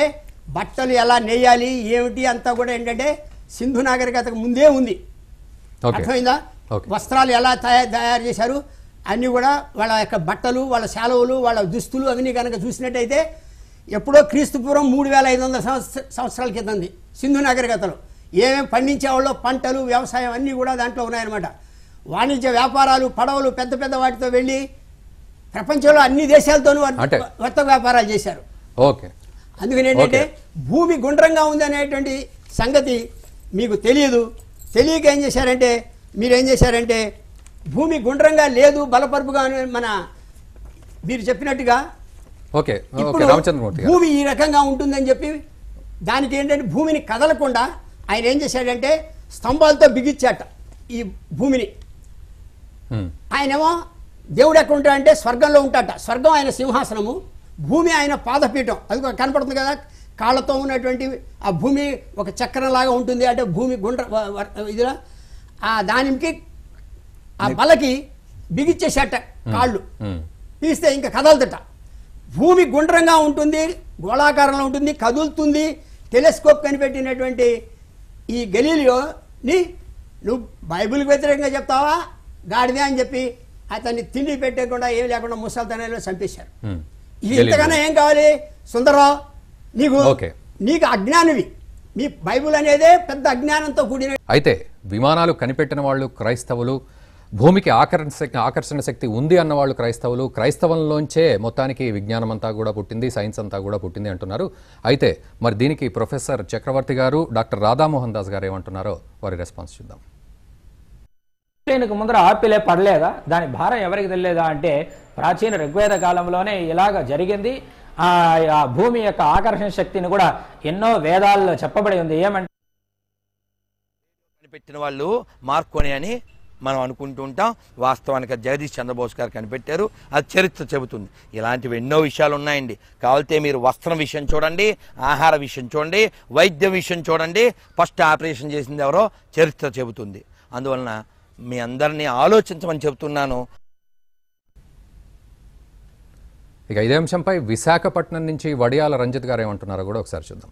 బట్టలు ఎలా నేయాలి ఏమిటి అంతా కూడా ఏంటంటే సింధు నాగరికతకు ముందే ఉంది ఓకే అర్థమైందా ఓకే. వస్త్రాలు ఎలా తయారు తయారు చేశారు అన్నీ కూడా వాళ్ళ యొక్క బట్టలు వాళ్ళ శాలువలు వాళ్ళ దుస్తులు అవన్నీ కనుక చూసినట్టయితే ఎప్పుడో క్రీస్తుపూర్వం మూడు వేల ఐదు వందల సంవత్సర సంవత్సరాల కిందంది సింధు నాగరికతలు ఏమేమి పండించేవాళ్ళో పంటలు వ్యవసాయం అన్నీ కూడా దాంట్లో ఉన్నాయన్నమాట వాణిజ్య వ్యాపారాలు పడవలు పెద్ద పెద్ద వాటితో వెళ్ళి ప్రపంచంలో అన్ని దేశాలతోనూ వర్త- అంటే- వర్తక వ్యాపారాలు చేశారు ఓకే అందుకని ఏంటంటే భూమి గుండ్రంగా ఉంది అనేటువంటి సంగతి మీకు తెలియదు తెలియక ఏం చేశారంటే మీరు ఏం చేశారంటే భూమి గుండ్రంగా లేదు బలపరుపుగా అని మన మీరు చెప్పినట్టుగా ఓకే ఓకే ఇప్పుడు రామచంద్రమూర్తి గారు భూమి ఈ రకంగా ఉంటుందని చెప్పి దానికి ఏంటంటే భూమిని కదలకుండా ఆయన ఏం చేశాడంటే స్తంభాలతో బిగించాట ఈ భూమిని హ్మ్. ఆయనేమో దేవుడు ఎక్కడ ఉంటాడంటే స్వర్గంలో ఉంటాట స్వర్గం ఆయన సింహాసనము భూమి ఆయన పాదపీఠం అది కూడా కనపడుతుంది కదా కాళ్ళతో ఉన్నటువంటి ఆ భూమి ఒక చక్రంలాగా ఉంటుంది అంటే భూమి గుండ్ర వ- వ- ఇదిలా ఆ దానికి ఆ బలకి బిగిచ్చేసేట కాళ్ళు హ్మ్. తీస్తే ఇంకా కదలదట భూమి గుండ్రంగా ఉంటుంది గోళాకారంలో ఉంటుంది కదులుతుంది టెలిస్కోప్ కనిపెట్టినటువంటి ఈ గలీలియోని నువ్వు బైబిల్కి వ్యతిరేకంగా చెప్తావా గాడిదే అని చెప్పి అతన్ని తిండి పెట్టకుండా ఏం లేకుండా ముసల్తనంలో చంపేశారు హ్మ్. ఇది ఇంతకన్నా ఏం కావాలి సుందరరావు నీకు ఓకే. నీకు అజ్ఞానివి మీ బైబిల్ అనేదే పెద్ద అజ్ఞానంతో కూడిన అయితే విమానాలు కనిపెట్టిన వాళ్ళు క్రైస్తవులు భూమికి ఆకర్షణ శక్తి ఆకర్షణ శక్తి ఉంది అన్న వాళ్ళు క్రైస్తవులు క్రైస్తవంలోంచే మొత్తానికి విజ్ఞానం అంతా కూడా పుట్టింది సైన్స్ అంతా కూడా పుట్టింది అంటున్నారు అయితే మరి దీనికి ప్రొఫెసర్ చక్రవర్తి గారు డాక్టర్ రాధామోహన్ దాస్ గారు ఏమంటున్నారో వారి రెస్పాన్స్ చూద్దాం ఈయనకు ముందర ఆపిలే పడలేదా దాని భారం ఎవరికి తెలియదా అంటే ప్రాచీన ఋగ్వేద కాలంలోనే ఇలాగ జరిగింది ఆ ఆ భూమి యొక్క ఆకర్షణ శక్తిని కూడా ఎన్నో వేదాల్లో చెప్పబడి ఉంది ఏమంటే కనిపెట్టిన వాళ్ళు మార్కోని అని మనం అనుకుంటూ ఉంటాం వాస్తవానికి అది జగదీష్ చంద్రబోస్ గారు కనిపెట్టారు అది చరిత్ర చెబుతుంది ఇలాంటివి ఎన్నో విషయాలు ఉన్నాయండి కావాలితే మీరు వస్త్రం విషయం చూడండి ఆహార విషయం చూడండి వైద్య విషయం చూడండి ఫస్ట్ ఆపరేషన్ చేసింది ఎవరో చరిత్ర చెబుతుంది అందువలన మీ అందరినీ ఆలోచించమని చెబుతున్నాను ఇక ఇదే అంశంపై విశాఖపట్నం నుంచి వడియాల రంజిత్ గారు ఏమంటున్నారో కూడా ఒకసారి చూద్దాం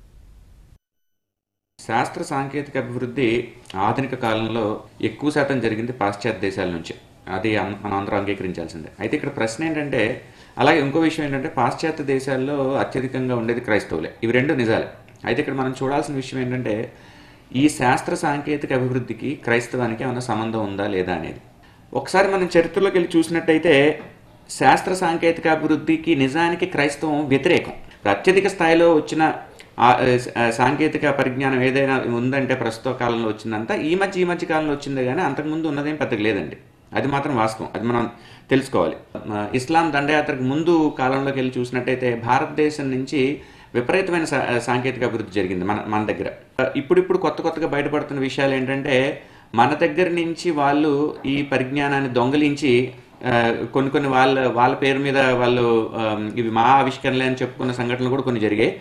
శాస్త్ర సాంకేతిక అభివృద్ధి ఆధునిక కాలంలో ఎక్కువ శాతం జరిగింది పాశ్చాత్య దేశాల నుంచి అది అం- మనం అందరం అంగీకరించాల్సిందే అయితే ఇక్కడ ప్రశ్న ఏంటంటే అలాగే ఇంకో విషయం ఏంటంటే పాశ్చాత్య దేశాల్లో అత్యధికంగా ఉండేది క్రైస్తవులే ఇవి రెండు నిజాలే అయితే ఇక్కడ మనం చూడాల్సిన విషయం ఏంటంటే ఈ శాస్త్ర సాంకేతిక అభివృద్ధికి క్రైస్తవానికి ఏమైనా సంబంధం ఉందా లేదా అనేది ఒకసారి మనం చరిత్రలోకి వెళ్ళి చూసినట్టయితే శాస్త్ర సాంకేతిక అభివృద్ధికి నిజానికి క్రైస్తవం వ్యతిరేకం అత్యధిక స్థాయిలో వచ్చిన ఆ, ఆ, సాంకేతిక పరిజ్ఞానం ఏదైనా ఉందంటే ప్రస్తుత కాలంలో వచ్చిందంతా ఈ మధ్య ఈ మధ్య కాలంలో వచ్చిందే కానీ అంతకుముందు ఉన్నదేం పెద్దగా లేదండి అది మాత్రం వాస్తవం అది మనం తెలుసుకోవాలి ఆ, ఇస్లాం దండయాత్రకు ముందు కాలంలోకి వెళ్ళి చూసినట్టయితే భారతదేశం నుంచి విపరీతమైన సా- సాంకేతిక అభివృద్ధి జరిగింది మన మన దగ్గర ఆ, ఇప్పుడిప్పుడు కొత్త కొత్తగా బయటపడుతున్న విషయాలు ఏంటంటే మన దగ్గర నుంచి వాళ్ళు ఈ పరిజ్ఞానాన్ని దొంగలించి ఆ, కొన్ని కొన్ని వాళ్ళ వాళ్ళ పేరు మీద వాళ్ళు ఆ, ఇవి మా ఆవిష్కరణలే అని చెప్పుకున్న సంఘటనలు కూడా కొన్ని జరిగాయి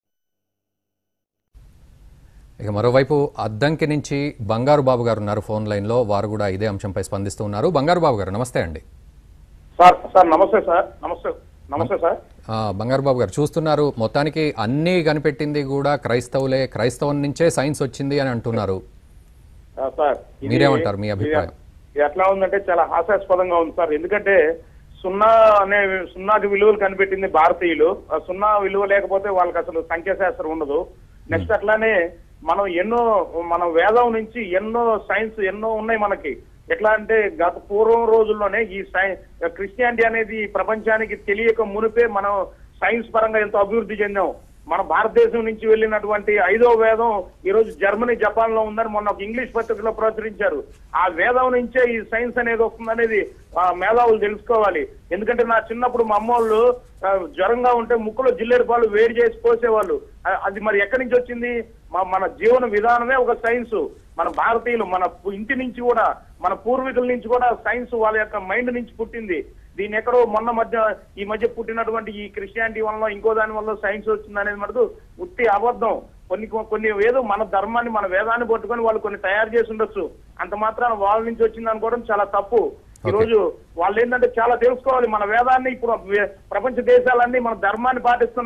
ఇక మరోవైపు అద్దంకి నుంచి బంగారు బాబు గారు ఉన్నారు ఫోన్ లైన్లో వారు కూడా ఇదే అంశంపై స్పందిస్తూ ఉన్నారు బంగారు బాబు గారు నమస్తే అండి సార్ సార్ నమస్తే సార్ నమస్తే నమస్తే సార్ ఆ, బంగారు బాబు గారు చూస్తున్నారు మొత్తానికి అన్నీ కనిపెట్టింది కూడా క్రైస్తవులే క్రైస్తవం నుంచే సైన్స్ వచ్చింది అని అంటున్నారు ఆ, సార్ ఇది- మీరేమంటారు మీ ఇది అభిప్రాయం? ఇది ఎట్లా ఉందంటే చాలా హాస్యాస్పదంగా ఉంది సార్ ఎందుకంటే సున్నా అనే సున్నాకి విలువలు కనిపెట్టింది భారతీయులు ఆ సున్నా విలువ లేకపోతే వాళ్ళకి అసలు సంఖ్యాశాస్త్రం ఉండదు నెక్స్ట్ అట్లానే మనం ఎన్నో మన వేదం నుంచి ఎన్నో సైన్స్ ఎన్నో ఉన్నాయి మనకి ఎట్లా అంటే గత పూర్వం రోజుల్లోనే ఈ సై క్రిస్టియానిటీ అనేది ఈ ప్రపంచానికి తెలియక మునిపే మనం సైన్స్ పరంగా ఎంతో అభివృద్ధి చెందాం మన భారతదేశం నుంచి వెళ్ళినటువంటి ఐదో వేదం ఈ రోజు జర్మనీ జపాన్ లో ఉందని మొన్న ఒక ఇంగ్లీష్ పత్రికలో ప్రచురించారు ఆ వేదం నుంచే ఈ సైన్స్ అనేది వస్తుందనేది ఆ, మేధావులు తెలుసుకోవాలి ఎందుకంటే నా చిన్నప్పుడు మా అమ్మోళ్ళు ఆ, జ్వరంగా ఉంటే ముక్కులో జిల్లేడు పాలు వేడి చేసి పోసేవాళ్ళు ఆ, అది మరి ఎక్కడి నుంచి వచ్చింది మా మన జీవన విధానమే ఒక సైన్స్ మన భారతీయులు మన పు- ఇంటి నుంచి కూడా మన పూర్వీకుల నుంచి కూడా సైన్స్ వాళ్ళ యొక్క మైండ్ నుంచి పుట్టింది దీని ఎక్కడో మొన్న మధ్య ఈ మధ్య పుట్టినటువంటి ఈ క్రిస్టియానిటీ వల్ల ఇంకో దాని వల్ల సైన్స్ వచ్చింది అనేది మనకు ఉత్తి అబద్ధం కొన్ని కొన్ని ఏదో మన ధర్మాన్ని మన వేదాన్ని పట్టుకొని వాళ్ళు కొన్ని తయారు చేసి ఉండొచ్చు అంత మాత్రాన వాళ్ళ నుంచి వచ్చింది అనుకోవడం చాలా తప్పు ఈ రోజు వాళ్ళు ఏంటంటే చాలా తెలుసుకోవాలి మన వేదాన్ని ఇప్పుడు వే- ప్రపంచ దేశాలన్నీ మన ధర్మాన్ని పాటిస్తున్నాయి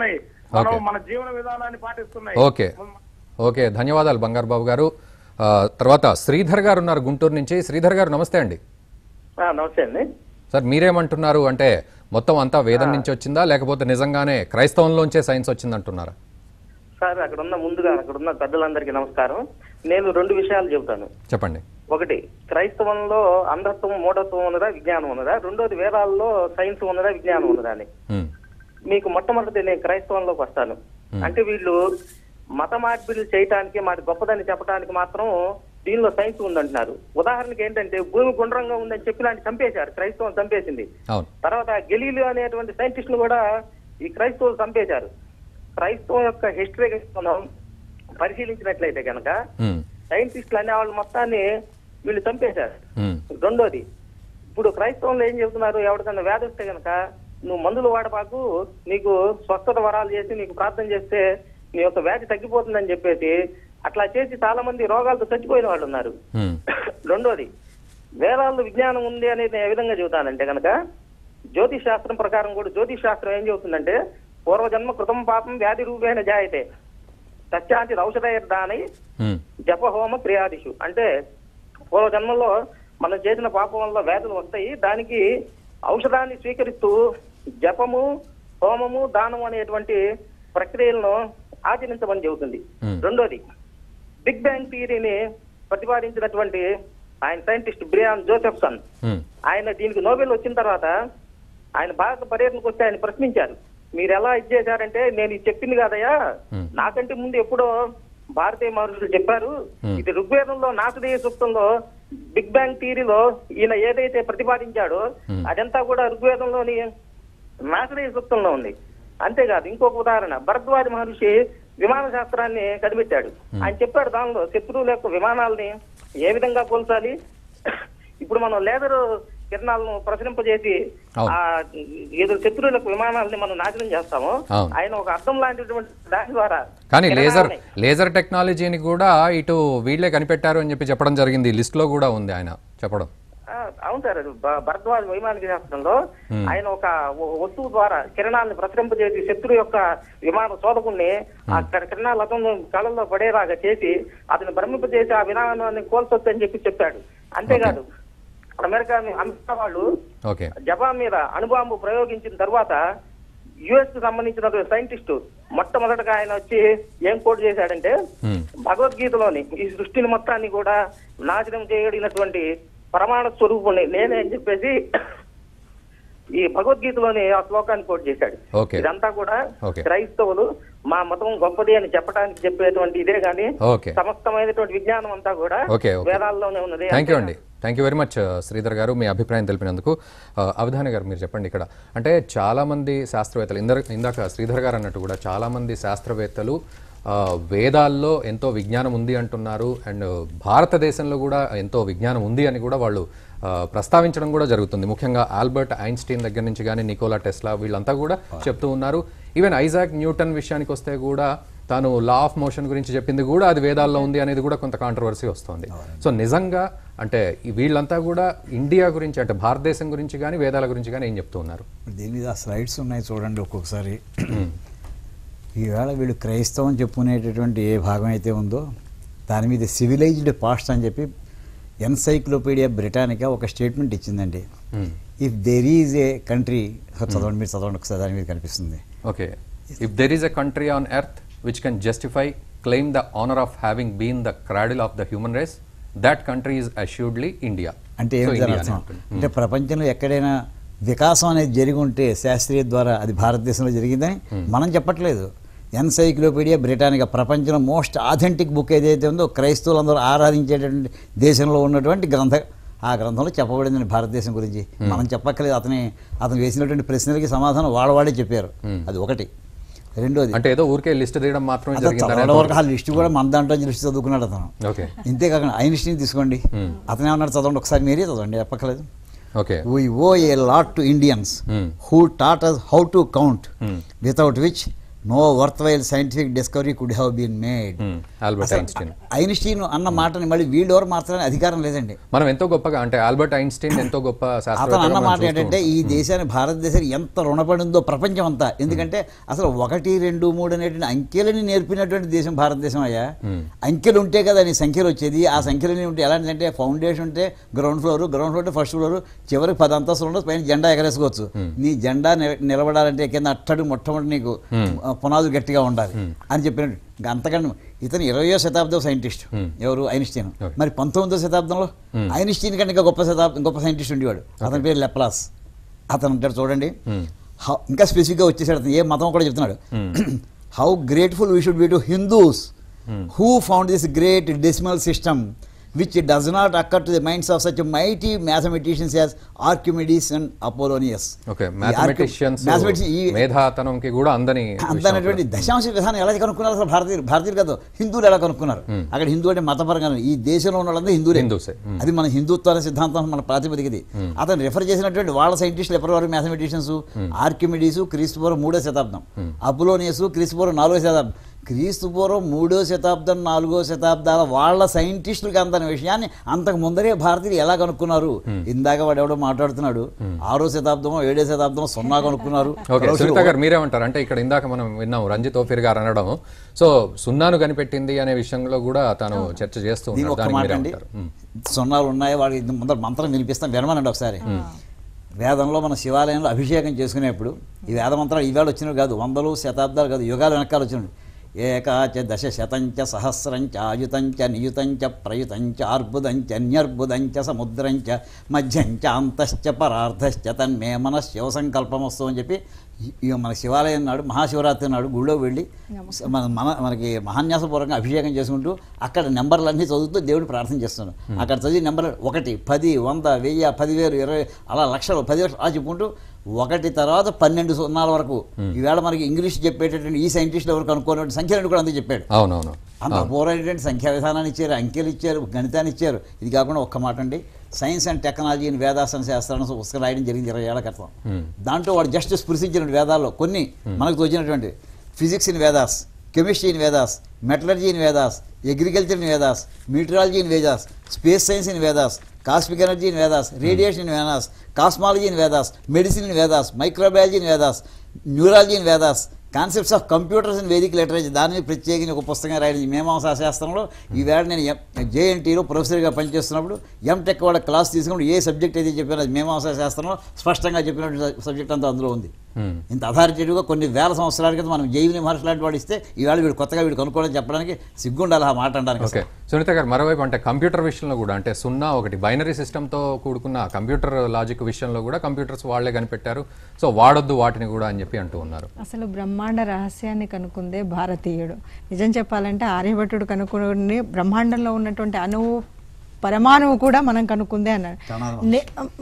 మనం ఓకే. మన జీవన విధానాన్ని పాటిస్తున్నాయి ఓకే ఓకే ధన్యవాదాలు బంగారు బాబు గారు ఆ, తర్వాత శ్రీధర్ గారు ఉన్నారు గుంటూరు నుంచి శ్రీధర్ గారు నమస్తే అండి ఆ, నమస్తే అండి సార్ మీరేమంటున్నారు అంటే మొత్తం అంతా వేదం నుంచి వచ్చిందా లేకపోతే నిజంగానే క్రైస్తవంలోంచే సైన్స్ వచ్చిందంటున్నారా సార్ అక్కడ ఉన్న ముందుగా అక్కడ ఉన్న పెద్దలందరికీ నమస్కారం నేను రెండు విషయాలు చెబుతాను చెప్పండి ఒకటి క్రైస్తవంలో అంధత్వం మూఢత్వం ఉన్నదా విజ్ఞానం ఉన్నదా రెండోది వేదాల్లో సైన్స్ ఉన్నదా విజ్ఞానం ఉన్నదా అని ఉమ్, మీకు మొట్టమొదటి నేను క్రైస్తవంలోకి వస్తాను అంటే వీళ్ళు మత మార్పిడి చేయటానికి మాది గొప్పదని చెప్పడానికి మాత్రం దీనిలో సైన్స్ ఉందంటున్నారు ఉదాహరణకి ఏంటంటే భూమి గుండ్రంగా ఉందని చెప్పిన చంపేశారు క్రైస్తవం చంపేసింది అవును తర్వాత గెలీలు అనేటువంటి సైంటిస్టులు కూడా ఈ క్రైస్తవులు చంపేశారు క్రైస్తవం యొక్క హిస్టరీ మనం పరిశీలించినట్లయితే కనుక ఉమ్, సైంటిస్టులు అనే వాళ్ళు మొత్తాన్ని వీళ్ళు చంపేశారు ఉమ్, రెండోది ఇప్పుడు క్రైస్తవంలో ఏం చెబుతున్నారు ఎవరికన్నా వ్యాధి వస్తే కనుక నువ్వు మందులు వాడపాకు నీకు స్వస్థత వరాలు చేసి నీకు ప్రార్థన చేస్తే నీ యొక్క వ్యాధి తగ్గిపోతుందని చెప్పేసి అట్లా చేసి చాలా మంది రోగాలతో చచ్చిపోయిన వాళ్ళు ఉన్నారు ఉమ్, రెండోది వేదాల్లో విజ్ఞానం ఉంది అనేది నేను ఏ విధంగా చెబుతానంటే కనుక జ్యోతిష్ శాస్త్రం ప్రకారం కూడా జ్యోతిష్ శాస్త్రం ఏం చెబుతుందంటే పూర్వజన్మ కృతం పాపం వ్యాధి రూపేణ జాయతే సత్యాంతి ఔషధయర్దానై ఉమ్, జపహోమ క్రియాదిషు అంటే పూర్వజన్మలో మనం చేసిన పాపం వల్ల వ్యాధులు వస్తాయి దానికి ఔషధాన్ని స్వీకరిస్తూ జపము హోమము దానం అనేటువంటి ప్రక్రియలను ఆచరించమని చెబుతుంది Hmm. రెండోది బిగ్ బ్యాంగ్ థియరీని ప్రతిపాదించినటువంటి ఆయన సైంటిస్ట్ బ్రియాన్ జోసెఫ్సన్ ఉమ్, ఆయన దీనికి నోబెల్ వచ్చిన తర్వాత ఆయన భారత పర్యటనకు వస్తే ఆయన ప్రశ్నించారు మీరు ఎలా ఇది చేశారంటే నేను ఇది చెప్పింది కాదయ్యా Hmm. నాకంటే ముందు ఎప్పుడో భారతీయ మహర్షులు చెప్పారు Hmm. ఇది ఋగ్వేదంలో నాసదేయ సూక్తంలో బిగ్ బ్యాంగ్ థియరీలో ఈయన ఏదైతే ప్రతిపాదించాడో Hmm. అదంతా కూడా ఋగ్వేదంలోని నాసదేయ సూక్తంలో ఉంది అంతేకాదు ఇంకొక ఉదాహరణ భరద్వాజ మహర్షి విమాన శాస్త్రాన్ని కనిపెట్టాడు ఆయన చెప్పాడు దానిలో శత్రువుల యొక్క విమానాలని ఏ విధంగా కోల్చాలి ఇప్పుడు మనం లేజర్ కిరణాలను ప్రసరింపజేసి అవును. ఆ ఏదో శత్రువులకు విమానాలని మనం నాశనం చేస్తాము అవును. ఆయన ఒక అర్థం లాంటిటువంటి దాని ద్వారా కానీ లేజర్ కిరణాలని- లేజర్ టెక్నాలజీని కూడా ఇటు వీళ్ళే కనిపెట్టారు అని చెప్పి చెప్పడం జరిగింది లిస్ట్ లో కూడా ఉంది ఆయన చెప్పడం ఆ, అవును సార్ అది భ- భరద్వాజ వైమానిక శాస్త్రంలో Hmm. ఆయన ఒక వ- వస్తువు ద్వారా కిరణాలను ప్రసరింపజేసి శత్రు యొక్క విమాన శోధకుల్ని ఆ కిర- కిరణాలు అతను కళ్ళల్లో పడేలాగా చేసి అతను భ్రమింపజేసి ఆ విమానాన్ని కోల్చొద్దు అని చెప్పి చెప్పాడు అంతేకాదు అమెరికా అమెరికా వాళ్ళు ఓకే జపాన్ మీద అణుబాంబు ప్రయోగించిన తర్వాత యుఎస్ కు సంబంధించిన సైంటిస్టు మొట్టమొదటగా ఆయన వచ్చి ఏం కోట్ చేశాడంటే ఉమ్, భగవద్గీతలోని ఈ సృష్టిని మొత్తాన్ని కూడా నాశనం చేయగలిగినటువంటి ప్రమాణ స్వరూపుణ్ణి నేనే అని చెప్పేసి ఈ భగవద్గీతలోని ఆ శ్లోకాన్ని కోట్ చేశాడు ఓకే. ఇదంతా కూడా ఓకే. క్రైస్తవులు మా మతం గొప్పది అని చెప్పడానికి చెప్పేటువంటి ఇదే గాని ఓకే. సమస్తమైనటువంటి విజ్ఞానం అంతా కూడా ఓకే, ఓకే. వేదాల్లోనే ఉన్నది థ్యాంక్ యూ అండి thank you very much Sridhar గారు మీ అభిప్రాయం తెలిపినందుకు ఆ, అవధాని గారు మీరు చెప్పండి ఇక్కడ అంటే చాలామంది శాస్త్రవేత్తలు ఇందర ఇందాక శ్రీధర్ గారు అన్నట్టు కూడా చాలామంది శాస్త్రవేత్తలు ఆ, వేదాల్లో ఎంతో విజ్ఞానం ఉంది అంటున్నారు అండ్ భారతదేశంలో కూడా ఎంతో విజ్ఞానం ఉంది అని కూడా వాళ్ళు ఆ, ప్రస్తావించడం కూడా జరుగుతుంది ముఖ్యంగా ఆల్బర్ట్ ఐన్స్టీన్ దగ్గర నుంచి కానీ నికోలా టెస్లా వీళ్ళంతా కూడా చెప్తూ ఉన్నారు ఈవెన్ ఐజాక్ న్యూటన్ విషయానికి వస్తే కూడా తాను లా ఆఫ్ మోషన్ గురించి చెప్పింది కూడా అది వేదాల్లో ఉంది అనేది కూడా కొంత కాంట్రవర్సీ వస్తుంది సో నిజంగా అంటే ఈ వీళ్ళంతా కూడా ఇండియా గురించి అంటే భారతదేశం గురించి కానీ వేదాల గురించి కానీ ఏం చెప్తూ ఉన్నారు దీని మీద స్లైడ్స్ ఉన్నాయి చూడండి ఒక్కొక్కసారి ఈవేళ వీళ్ళు క్రైస్తవం చెప్పుకునేటటువంటి ఏ భాగం అయితే ఉందో దాని మీద సివిలైజ్డ్ పాస్ట్ అని చెప్పి ఎన్సైక్లోపీడియా బ్రిటానికా ఒక స్టేట్మెంట్ ఇచ్చిందండి if there is a country చదవండి మీరు చదవండి ఒకసారి దాని మీద కనిపిస్తుంది okay if there is a country on earth which can justify claim the honour of having been the cradle of the human race that country is assuredly India అంటే ఏమిటి దాని అర్థం అంటే ప్రపంచంలో ఎక్కడైనా వికాసం అనేది జరిగి ఉంటే శాస్త్రీయ ద్వారా అది భారతదేశంలో జరిగిందని మనం చెప్పట్లేదు ఎన్సైక్లోపీడియా బ్రిటానికా ప్రపంచంలో మోస్ట్ ఆథెంటిక్ బుక్ ఏదైతే ఉందో క్రైస్తవులందరూ ఆరాధించేటటువంటి దేశంలో ఉన్నటువంటి గ్రంథ ఆ గ్రంథంలో చెప్పబడిందని భారతదేశం గురించి మనం చెప్పక్కలేదు అతని అతను వేసినటువంటి ప్రశ్నలకి సమాధానం వాళ్ళవాడే చెప్పారు అది ఒకటి రెండోది అంటే ఏదో ఊరికే లిస్ట్ తీయడం మాత్రమే అతను జరిగిందని చదవడం వరకు ఆ లిస్ట్ కూడా మన దాంట్లో లిస్ట్ చదువుకున్నాడు అతను ఓకే ఇంతే కాకుండా ఐన్స్టీన్ తీసుకోండి అతను ఏమన్నాడు చదవండి ఒకసారి మీరే చదవండి చెప్పక్కలేదు okay we owe a lot to Indians Hmm. who taught us how to count, without which no worthwhile scientific discovery could have been made Hmm. Albert Einstein Einstein అన్న మాటని మళ్ళీ వీళ్ళు ఎవరు మార్చడానికి అధికారం లేదండి మనం ఎంతో గొప్పగా అంటే ఆల్బర్ట్ ఐన్స్టీన్ ఎంతో గొప్ప అతను శాస్త్రవేత్తగా అన్న మనం మాట చూస్తూ ఏంటంటే ఈ దేశాన్ని భారతదేశానికి ఎంత రుణపడిందో ప్రపంచం అంతా ఎందుకంటే అసలు ఒకటి రెండు మూడు అనేటువంటి అంకెలని నేర్పినటువంటి దేశం భారతదేశం అయ్యా అంకెలు ఉంటే కదా నీ సంఖ్యలు వచ్చేది ఆ సంఖ్యలు ఉంటే ఎలాంటిదంటే ఫౌండేషన్ ఉంటే గ్రౌండ్ ఫ్లోర్ గ్రౌండ్ ఫ్లోర్ అంటే ఫస్ట్ ఫ్లోర్ చివరికి పది అంతస్తులు ఉండదు పైన జెండా ఎగరేసుకోవచ్చు నీ జెండా నిల- నిలబడాలంటే కింద అట్టడు మొట్టమొదటి నీకు ఆ, పునాదులు గట్టిగా ఉండాలి అని చెప్పినట్టు ఇంకా అంతకంటే ఇతను ఇరవయో శతాబ్దం సైంటిస్ట్ ఎవరు ఐన్స్టీన్ మరి పంతొమ్మిదో శతాబ్దంలో ఐన్స్టీన్ కంటే ఇంకా గొప్ప శతాబ్దం గొప్ప సైంటిస్ట్ ఉండేవాడు అతని పేరు లెప్లాస్ అతను ఉంటాడు చూడండి హౌ- ఇంకా స్పెసిఫిక్గా వచ్చేసాడు అతను ఏ మతం కూడా చెప్తున్నాడు how grateful we should be to Hindus who found this great decimal system which does not occur to the minds of such mighty mathematicians as Archimedes and Apollonius okay mathematicians మేధాతనంకి కూడా అందని అంతనటువంటి దశాంశ విధానం ఎలా కనుక్కున్నారు అసలు భారతీయులు భారతీయులు కాదు హిందువులు ఎలా కనుక్కున్నారు అక్కడ హిందూ అంటే మతపరంగా ఈ దేశంలో ఉన్న వాళ్ళందరూ హిందువులే హిందూసే. మ్మ్. అది మన హిందుత్వ అనే సిద్ధాంతం మన ప్రాతిపదికది అతను రిఫర్ చేసినటువంటి వాళ్ళ సైంటిస్టులు ఎప్పటి వరకు మ్యాథమెటిషియన్స్ ఆర్కిమిడీస్ క్రీస్తుపూర్వం మూడో శతాబ్దం అపులోనియస్ క్రీస్తుపూర్వం నాలుగో శతాబ్దం క్రీస్తుపూర్వం మూడో శతాబ్దం నాలుగో శతాబ్దాల వాళ్ళ సైంటిస్టులకు అంతని విషయాన్ని అంతకు ముందరే భారతీయులు ఎలా కనుక్కున్నారు ఇందాక వాడు ఎవడో మాట్లాడుతున్నాడు ఆరో శతాబ్దమో ఏడో శతాబ్దమో సున్నా కనుక్కున్నారు ఓకే తర్వాత సునీత గారు మీరేమంటారు అంటే ఇక్కడ ఇందాక మనం విన్నాం రంజిత్ ఓఫీర్ గారు అనడం సో సున్నాను కనిపెట్టింది అనే విషయంలో కూడా తాను చర్చ చేస్తూ దీని ఉన్నారు ఒక్క దానికి మాట అండి మీరేమంటారు మ్మ్. సున్నాలు ఉన్నాయి వాడికి ఇది ముందర మంత్రం వినిపిస్తాం వినమనండి ఒకసారి వేదంలో మన శివాలయంలో అభిషేకం చేసుకునేప్పుడు ఈ వేద మంత్రాలు ఈవేళ వచ్చినవి కాదు వందలు శతాబ్దాలు కాదు యుగాలు వెనకాల వచ్చినవి ఏకాచ దశ శతంచ సహస్రంచ ఆయుతంచ నియుతంచ ప్రయుతంచ అర్బుదంచ న్యర్బుదంచ సముద్రంచ మధ్యంచ అంతశ్చ పరార్థశ్చ తన్మే మన శివ సంకల్పమస్తు అని చెప్పి ఈ- ఈ మన శివాలయం నాడు మహాశివరాత్రి నాడు గుళ్ళో వెళ్ళి మన మన మనకి మహాన్యాసపూర్వకంగా అభిషేకం చేసుకుంటూ అక్కడ నెంబర్లన్నీ చదువుతూ దేవుడు ప్రార్థన చేస్తున్నాడు అక్కడ చదివి నెంబర్ ఒకటి పది వంద వెయ్యి పదివేలు ఇరవై అలా లక్షలు పది లక్షలు అలా చెప్పుకుంటూ ఒకటి తర్వాత పన్నెండు సున్నాల వరకు ఈవేళ మనకి ఇంగ్లీష్ చెప్పేటటువంటి ఈ సైంటిస్టులు ఎవరు కనుక్కున్నటువంటి సంఖ్యలను కూడా అందుకు చెప్పాడు అవునవును అంత అపూర్వమైనటువంటి సంఖ్యా విధానాన్ని ఇచ్చారు అంకెలు ఇచ్చారు గణితాన్ని ఇచ్చారు ఇది కాకుండా ఒక్క మాట అండి సైన్స్ అండ్ టెక్నాలజీ ఇన్ వేదాసన శాస్త్రాన్ని పుస్తకం రాయడం జరిగింది ఇరవై ఏళ్ల క్రితం దాంట్లో వాడు జస్ట్ స్పృశించిన వేదాల్లో కొన్ని మనకు తోచినటువంటి physics in Vedas chemistry in Vedas metallurgy in Vedas agriculture in Vedas meteorology in Vedas space science in Vedas cosmic energy in Vedas radiation in Vedas cosmology in Vedas medicine in Vedas microbiology in Vedas neurology in Vedas concepts of computers and Vedic literature దాని మీద ప్రత్యేకించి ఒక పుస్తకం రాయడం ఈ మీమాంసా శాస్త్రంలో ఈవేళ నేను జేఎన్టీలో ప్రొఫెసర్గా పనిచేస్తున్నప్పుడు ఎంటెక్ వాళ్ళ క్లాస్ తీసుకున్నప్పుడు ఏ సబ్జెక్ట్ అయితే చెప్పారో అది మీమాంసా శాస్త్రంలో స్పష్టంగా చెప్పినటువంటి సబ్జెక్ట్ అంతా అందులో ఉంది మ్మ్. ఇంత అథారిటేటివ్గా కొన్ని వేల సంవత్సరాల క్రితం మనం జైవిని మహర్షి లాంటి వాడు ఇస్తే ఈవేళ వీడు కొత్తగా వీడు కనుక్కోవడం చెప్పడానికి సిగ్గుండాలి ఆ మాట అనడానికి ఓకే సునీత గారు మరోవైపు అంటే కంప్యూటర్ విషయంలో కూడా అంటే సున్నా ఒకటి బైనరీ సిస్టంతో కూడుకున్న కంప్యూటర్ లాజిక్ విషయంలో కూడా కంప్యూటర్స్ వాళ్ళే కనిపెట్టారు సో వాడొద్దు వాటిని కూడా అని చెప్పి అంటూ ఉన్నారు అసలు బ్రహ్మాండ రహస్యాన్ని కనుక్కుందే భారతీయుడు నిజం చెప్పాలంటే ఆర్యభట్టుడు కనుక్కుని బ్రహ్మాండంలో ఉన్నటువంటి అణువు పరమాణువు కూడా మనం కనుక్కుందే అన్నాడు ని-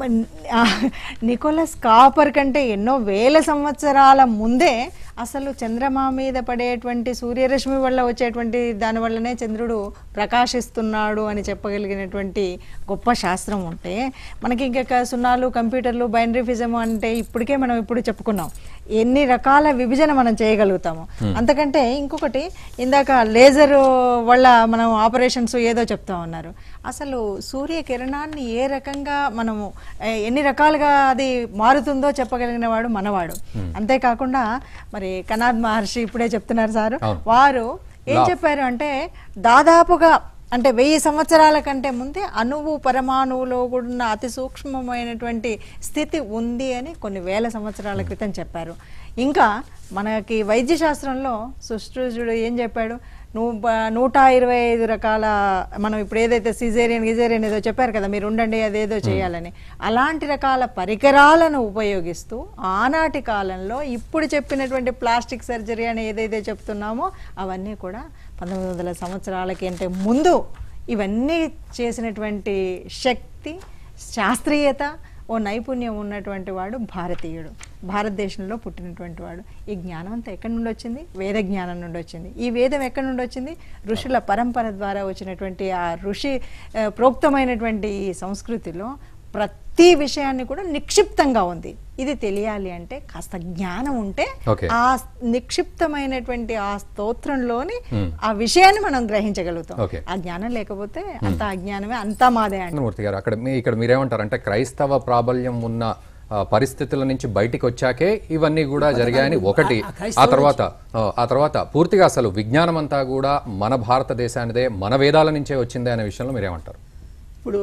ఆ, నికోలస్ కాపర్ కంటే ఎన్నో వేల సంవత్సరాల ముందే అసలు చంద్రమా మీద పడేటువంటి సూర్యరశ్మి వల్ల వచ్చేటువంటి దాని వల్లనే చంద్రుడు ప్రకాశిస్తున్నాడు అని చెప్పగలిగినటువంటి గొప్ప శాస్త్రం ఉంటే మనకి ఇంకా సున్నాలు కంప్యూటర్లు బైనరీ ఫిజం అంటే ఇప్పటికే మనం ఇప్పుడు చెప్పుకున్నాం ఎన్ని రకాల విభజన మనం చేయగలుగుతాము అంతకంటే ఇంకొకటి ఇందాక లేజర్ వల్ల మనం ఆపరేషన్స్ ఏదో చెప్తా ఉన్నారు అసలు సూర్య కిరణాన్ని ఏ రకంగా మనము ఏ, ఎన్ని రకాలుగా అది మారుతుందో చెప్పగలిగిన వాడు మనవాడు అంతేకాకుండా మరి కనాద్ మహర్షి ఇప్పుడే చెప్తున్నారు సారు అవును. వారు ఏం Law. చెప్పారు అంటే దాదాపుగా అంటే వెయ్యి సంవత్సరాల కంటే ముందే అణువు పరమాణువులో కూడా ఉన్న అతి సూక్ష్మమైనటువంటి స్థితి ఉంది అని కొన్ని వేల సంవత్సరాల క్రితం చెప్పారు ఇంకా మనకి వైద్య శాస్త్రంలో సుశ్రుజుడు ఏం చెప్పాడు నూ బ- నూట ఇరవై ఐదు రకాల మనం ఇప్పుడు ఏదైతే సిజేరియన్ గిజేరియన్ ఏదో చెప్పారు కదా మీరు ఉండండి అదేదో చేయాలని అలాంటి రకాల పరికరాలను ఉపయోగిస్తూ ఆనాటి కాలంలో ఇప్పుడు చెప్పినటువంటి ప్లాస్టిక్ సర్జరీ అని ఏదైతే చెప్తున్నామో అవన్నీ కూడా పంతొమ్మిది వందల సంవత్సరాలకి అంటే ముందు ఇవన్నీ చేసినటువంటి శక్తి శాస్త్రీయత ఓ నైపుణ్యం ఉన్నటువంటి వాడు భారతీయుడు భారతదేశంలో పుట్టినటువంటి వాడు ఈ జ్ఞానం అంతా ఎక్కడి నుండి వచ్చింది వేద జ్ఞానం నుండి వచ్చింది ఈ వేదం ఎక్కడి నుండి వచ్చింది ఋషుల పరంపర ద్వారా వచ్చినటువంటి ఆ ఋషి ఆ, ప్రోక్తమైనటువంటి ఈ సంస్కృతిలో ప్రతి విషయాన్ని కూడా నిక్షిప్తంగా ఉంది ఇది తెలియాలి అంటే కాస్త జ్ఞానం ఉంటే Okay. ఆ నిక్షిప్తమైనటువంటి ఆ స్తోత్రంలోని ఆ విషయాన్ని మనం గ్రహించగలుగుతాం Okay. ఆ జ్ఞానం లేకపోతే అంత అజ్ఞానమే అంతా మాదే అంటే మూర్తి గారు అక్కడ మీ ఇక్కడ మీరేమంటారు అంటే క్రైస్తవ ప్రాబల్యం ఉన్న ఆ, పరిస్థితుల నుంచి బయటికి వచ్చాకే ఇవన్నీ కూడా జరిగాయని ఒకటి ఆ ఆ క్రైస్తవ తర్వాత ఆ, ఆ తర్వాత పూర్తిగా అసలు విజ్ఞానం అంతా కూడా మన భారతదేశానిదే మన వేదాల నుంచే వచ్చిందే అనే విషయంలో మీరేమంటారు ఇప్పుడు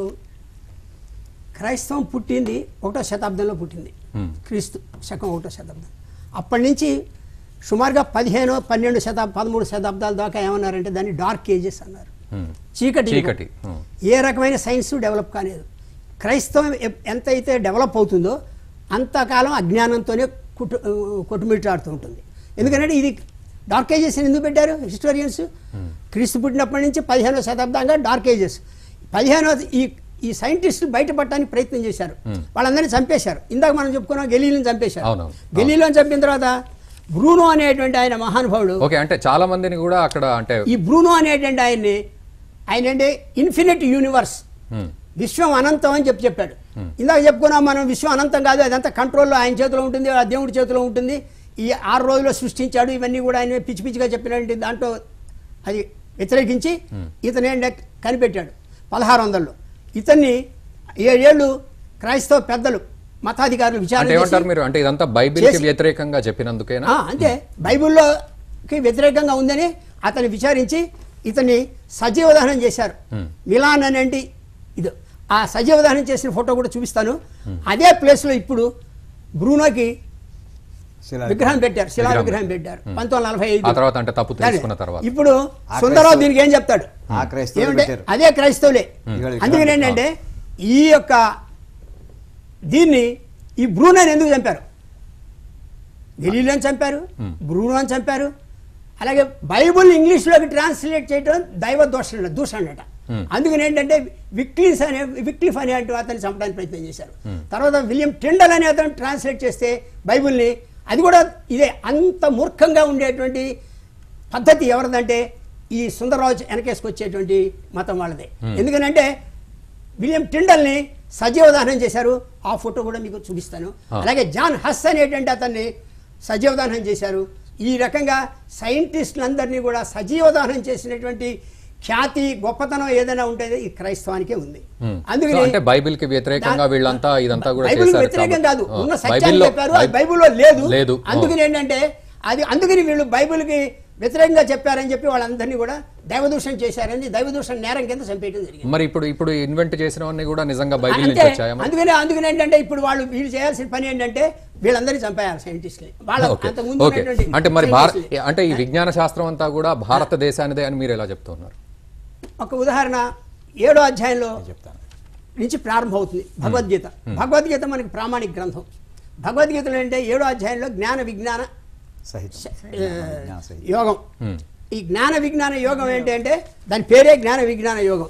క్రైస్తవం పుట్టింది ఒకటో శతాబ్దంలో పుట్టింది Hmm. క్రీస్తు శకం ఒకటో శతాబ్దం అప్పటి నుంచి సుమారుగా పదిహేను పన్నెండు శతాబ్ పదమూడు శతాబ్దాల దాకా ఏమన్నారంటే దాన్ని డార్క్ ఏజెస్ అన్నారు హ్మ్. చీకటి యుగం. చీకటి హ్మ్. ఏ రకమైన సైన్స్ డెవలప్ కాలేదు క్రైస్తవం ఎ- ఎంతైతే డెవలప్ అవుతుందో అంతకాలం అజ్ఞానంతోనే కుటు కొట్టుమిట్టాడుతూ ఉంటుంది ఎందుకంటే ఇది డార్క్ ఏజెస్ అని ఎందుకు పెట్టారు హిస్టోరియన్స్ క్రీస్తు పుట్టినప్పటి నుంచి పదిహేనో శతాబ్దంగా డార్క్ ఏజెస్ పదిహేనో ఈ ఈ సైంటిస్టులు బయటపడటానికి ప్రయత్నం చేశారు వాళ్ళందరినీ చంపేశారు ఇందాక మనం చెప్పుకున్నాం గెలీలను చంపేశారు అవునవును. గెలీలను చంపిన తర్వాత బ్రూనో అనేటువంటి ఆయన మహానుభావుడు ఓకే అంటే చాలా మందిని కూడా అక్కడ అంటే ఈ బ్రూనో అనేటువంటి ఆయన్ని ఆయన అంటే ఇన్ఫినిట్ యూనివర్స్ హ్మ్. విశ్వం అనంతం అని చెప్పి చెప్పాడు ఇందాక చెప్పుకున్నాం మనం విశ్వం అనంతం కాదు అదంతా కంట్రోల్లో ఆయన చేతిలో ఉంటుంది ఆ దేవుడి చేతిలో ఉంటుంది ఈ ఆరు రోజుల్లో సృష్టించాడు ఇవన్నీ కూడా ఆయన పిచ్చి పిచ్చిగా చెప్పినటువంటి దాంట్లో అది వ్యతిరేకించి ఇతను ఏంటంటే కనిపెట్టాడు పదహారు వందల్లో ఇతన్ని ఏడేళ్ళు క్రైస్తవ పెద్దలు మతాధికారులు అంటే విచారణ ఏమంటారు చేసి- మీరు అంటే ఇదంతా బైబిల్కి చేసి- వ్యతిరేకంగా చెప్పినందుకేనా ఆ, అంతే బైబిల్లోకి వ్యతిరేకంగా ఉందని అతన్ని విచారించి ఇతన్ని సజీవ దహనం చేశారు మిలాన్ అనేది ఇది ఆ సజీవ దహనం చేసిన ఫోటో కూడా చూపిస్తాను అదే ప్లేస్లో ఇప్పుడు బ్రూనోకి శిలా విగ్రహం పెట్టారు శిలా విగ్రహం విగ్రహం పెట్టారు పంతొమ్మిది నలభై ఆ ఐదు తర్వాత అంటే తప్పు తెలుసుకున్న తర్వాత ఇప్పుడు ఆ సుందరరావు క్రైస్తవులు- దీనికి ఏం చెప్తాడు ఆ క్రైస్తవులు ఏమంటే పెట్టారు. అదే క్రైస్తవులే ఇవాళ అందుకని విగ్రహం ఏంటంటే ఈ యొక్క దీన్ని ఈ బ్రూనోని ఎందుకు చంపారు గెలీలను చంపారు బ్రూనోని చంపారు అలాగే బైబుల్ ఇంగ్లీష్లోకి ట్రాన్స్లేట్ చేయడం దైవ దోషణ దూషణ అట అందుకని ఏంటంటే విక్లిన్స్ అనే విక్లిఫ్ అనే అతన్ని చంపడానికి ప్రయత్నం చేశారు తర్వాత విలియం టెండల్ అనే అతను ట్రాన్స్లేట్ చేస్తే బైబుల్ని అది కూడా ఇదే అంత మూర్ఖంగా ఉండేటువంటి పద్ధతి ఎవరిదంటే ఈ సుందరరాజు వెనకేసుకొచ్చేటువంటి మతం వాళ్ళదే ఎందుకనంటే విలియం టిండల్ని సజీవదానం చేశారు ఆ ఫోటో కూడా మీకు చూపిస్తాను అలాగే జాన్ హస్ అనేటువంటి అతన్ని సజీవదానం చేశారు ఈ రకంగా సైంటిస్టులందరినీ కూడా సజీవదానం చేసినటువంటి ఖ్యాతి గొప్పతనం ఏదైనా ఉంటే ఈ క్రైస్తవానికే ఉంది హ్మ్. అందుకని సో అంటే బైబిల్కి వ్యతిరేకంగా దా- వీళ్ళంతా ఇదంతా కూడా బైబిల్ చేశారు వ్యతిరేకం కాబట్టి- కాదు ఆ, ఉన్న సత్యాన్ని బైబిల్లో- చెప్పారు అది బై- బైబిల్లో లేదు లేదు ఆ. అందుకని ఏంటంటే అది అందుకని వీళ్ళు బైబిల్కి వ్యతిరేకంగా చెప్పారని చెప్పి వాళ్ళందరినీ కూడా దైవదూషణ చేశారని దైవదూషణ నేరం కింద చంపేయడం జరిగింది మరి ఇప్పుడు ఇప్పుడు ఇన్వెంట్ చేసినవన్నీ కూడా నిజంగా బైబిల్ నుంచి అంతే వచ్చాయా మరి? అందుకనే అందుకని ఏంటంటే ఇప్పుడు వాళ్ళు వీళ్ళు చేయాల్సిన పని ఏంటంటే వీళ్ళందరినీ చంపేయాలి సైంటిస్ట్ని వాళ్ళ ఓకే అంతకుముందు ఓకే ఉన్నటువంటి అంటే మరి భారత్ scientists ని. అంటే ఈ విజ్ఞాన శాస్త్రం అంతా కూడా భారతదేశానిదే అని మీరు ఎలా చెప్తున్నారు ఒక ఉదాహరణ ఏడో అధ్యాయంలో చెప్తాను నుంచి ప్రారంభమవుతుంది భగవద్గీత భగవద్గీత మనకి ప్రామాణిక గ్రంథం భగవద్గీతలో అంటే ఏడో అధ్యాయంలో జ్ఞాన విజ్ఞాన సహితం ఏ, జ్ఞాన సహితం. యోగం హ్మ్. ఈ జ్ఞాన విజ్ఞాన యోగం ఏంటి అంటే దాని పేరే జ్ఞాన విజ్ఞాన యోగం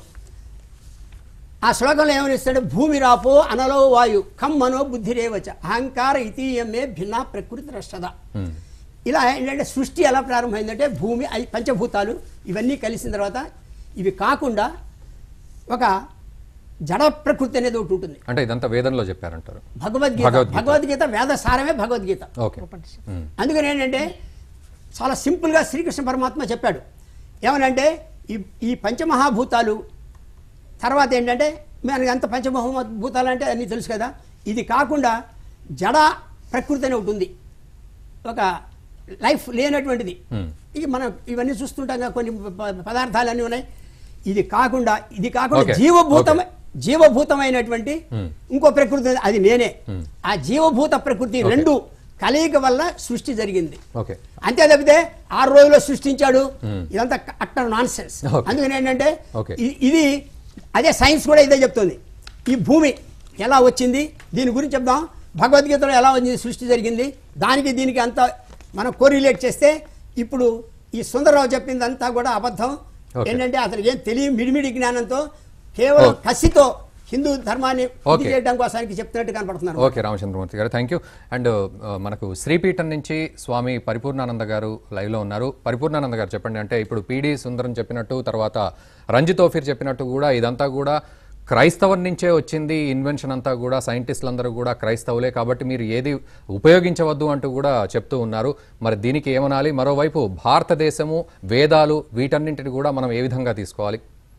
ఆ శ్లోకంలో ఏమని ఇస్తాడు భూమి రాపో అనలో వాయు కం మనో బుద్ధిరేవచ అహంకార ఇతీయమే భిన్న ప్రకృతి రష్టద ఇలా ఏంటంటే సృష్టి ఎలా ప్రారంభమైందంటే భూమి ఐ పంచభూతాలు ఇవన్నీ కలిసిన తర్వాత ఇవి కాకుండా ఒక జడ ప్రకృతి అనేది ఒకటి ఉంటుంది అంటే ఇదంతా వేదంలో చెప్పారంటారు భగవద్గీత భగవద్గీత. భగవద్గీత వేద సారమే భగవద్గీత ఓకే హ్మ్. అందుకని ఏంటంటే చాలా సింపుల్గా శ్రీకృష్ణ పరమాత్మ చెప్పాడు ఏమనంటే ఈ ఈ పంచమహాభూతాలు తర్వాత ఏంటంటే మనకి అంత పంచమహాభూతాలు అంటే అన్నీ తెలుసు కదా ఇది కాకుండా జడ ప్రకృతి అని ఒకటి ఉంది ఒక లైఫ్ లేనటువంటిది ఇది మనం ఇవన్నీ చూస్తుంటాం కదా కొన్ని ప- పదార్థాలు అన్నీ ఉన్నాయి ఇది కాకుండా ఇది కాకుండా Okay. జీవభూతం Okay. జీవభూతమైనటువంటి ఇంకో ప్రకృతి ఉంది, అది నేనే ఆ జీవభూత ప్రకృతి రెండు కలయిక వల్ల సృష్టి జరిగింది ఓకే అంతే తప్పితే ఆరు రోజుల్లో సృష్టించాడు ఇదంతా అట్టర్ నాన్ సెన్స్ Okay. అందుకని ఏంటంటే Okay. ఇ- ఇది అదే సైన్స్ కూడా ఇదే చెప్తుంది ఈ భూమి ఎలా వచ్చింది దీని గురించి చెప్దాం భగవద్గీతలో ఎలా వచ్చింది సృష్టి జరిగింది దానికి దీనికి అంతా మనం కోరిలేట్ చేస్తే ఇప్పుడు ఈ సుందరరావు చెప్పిందంతా కూడా అబద్ధం Okay. ఏంటంటే అతనికి ఏం తెలియ మిడిమిడి జ్ఞానంతో కేవలం Okay. కసితో హిందూ ధర్మాన్ని వృద్ధి Okay. చేయడం కోసానికి చెప్తున్నట్టు కనపడుతున్నారు ఓకే రామచంద్రమూర్తి గారు థ్యాంక్ యూ అండ్ మనకు శ్రీపీఠం నుంచి స్వామి పరిపూర్ణానంద గారు లైవ్లో ఉన్నారు పరిపూర్ణానంద గారు చెప్పండి అంటే ఇప్పుడు పీడి సుందరం చెప్పినట్టు తర్వాత రంజిత్ ఓఫీర్ చెప్పినట్టు కూడా ఇదంతా కూడా క్రైస్తవం నుంచే వచ్చింది ఈ ఇన్వెన్షన్ అంతా కూడా సైంటిస్టులందరూ కూడా క్రైస్తవులే కాబట్టి మీరు ఏది ఉపయోగించవద్దు అంటూ కూడా చెప్తూ ఉన్నారు మరి దీనికి ఏమనాలి మరోవైపు భారతదేశము వేదాలు వీటన్నింటిని కూడా మనం ఏ విధంగా తీసుకోవాలి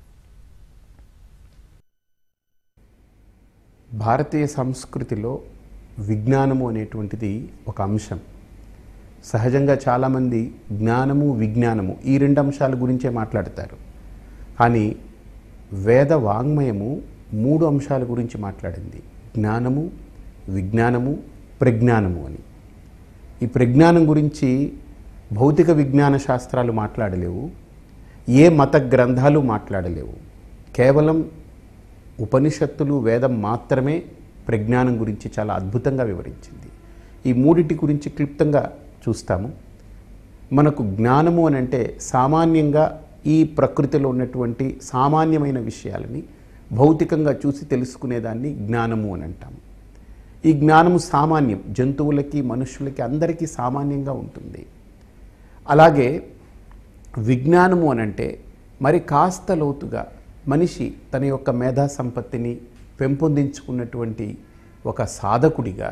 భారతీయ సంస్కృతిలో విజ్ఞానము అనేటువంటిది ఒక అంశం సహజంగా చాలామంది జ్ఞానము విజ్ఞానము ఈ రెండు అంశాల గురించే మాట్లాడతారు కానీ వేద వాంగ్మయము మూడు అంశాల గురించి మాట్లాడింది జ్ఞానము విజ్ఞానము ప్రజ్ఞానము అని ఈ ప్రజ్ఞానం గురించి భౌతిక విజ్ఞాన శాస్త్రాలు మాట్లాడలేవు ఏ మత గ్రంథాలు మాట్లాడలేవు కేవలం ఉపనిషత్తులు వేదం మాత్రమే ప్రజ్ఞానం గురించి చాలా అద్భుతంగా వివరించింది ఈ మూడిటి గురించి క్లుప్తంగా చూస్తాము మనకు జ్ఞానము అని అంటే సామాన్యంగా ఈ ప్రకృతిలో ఉన్నటువంటి సామాన్యమైన విషయాలని భౌతికంగా చూసి తెలుసుకునేదాన్ని జ్ఞానము అని అంటాము ఈ జ్ఞానము సామాన్యం జంతువులకి మనుషులకి అందరికీ సామాన్యంగా ఉంటుంది అలాగే విజ్ఞానము అని అంటే మరి కాస్త లోతుగా మనిషి తన యొక్క మేధా సంపత్తిని పెంపొందించుకున్నటువంటి ఒక సాధకుడిగా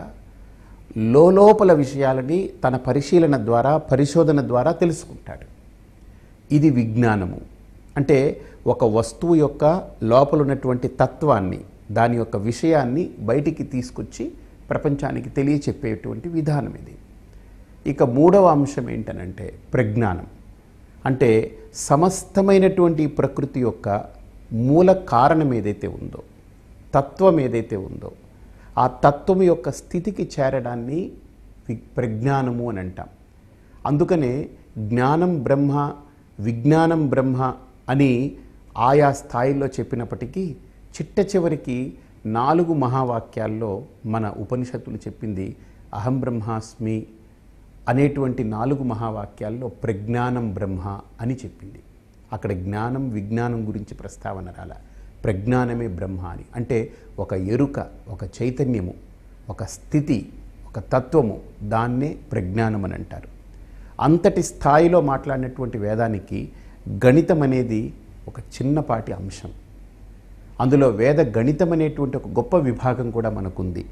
లోపల విషయాలని తన పరిశీలన ద్వారా పరిశోధన ద్వారా తెలుసుకుంటాడు ఇది విజ్ఞానము అంటే ఒక వస్తువు యొక్క లోపల ఉన్నటువంటి తత్వాన్ని దాని యొక్క విషయాన్ని బయటికి తీసుకొచ్చి ప్రపంచానికి తెలియచెప్పేటువంటి విధానం ఇది ఇక మూడవ అంశం ఏంటనంటే ప్రజ్ఞానం అంటే సమస్తమైనటువంటి ఈ ప్రకృతి యొక్క మూల కారణం ఏదైతే ఉందో తత్వం ఏదైతే ఉందో ఆ తత్వం యొక్క స్థితికి చేరడాన్ని వి- ప్రజ్ఞానము అని అంటాం అందుకనే జ్ఞానం బ్రహ్మ విజ్ఞానం బ్రహ్మ అని ఆయా స్థాయిలో చెప్పినప్పటికీ చిట్ట చివరికి నాలుగు మహావాక్యాల్లో మన ఉపనిషత్తులు చెప్పింది అహం బ్రహ్మాస్మి అనేటువంటి నాలుగు మహావాక్యాల్లో ప్రజ్ఞానం బ్రహ్మ అని చెప్పింది అక్కడ జ్ఞానం విజ్ఞానం గురించి ప్రస్తావన రాల ప్రజ్ఞానమే బ్రహ్మ అని అంటే ఒక ఎరుక ఒక చైతన్యము ఒక స్థితి ఒక తత్వము దాన్నే ప్రజ్ఞానం అని అంటారు అంతటి స్థాయిలో మాట్లాడినటువంటి వేదానికి గణితం అనేది ఒక చిన్నపాటి అంశం అందులో వేద గణితం అనేటువంటి ఒక గొప్ప విభాగం కూడా మనకుంది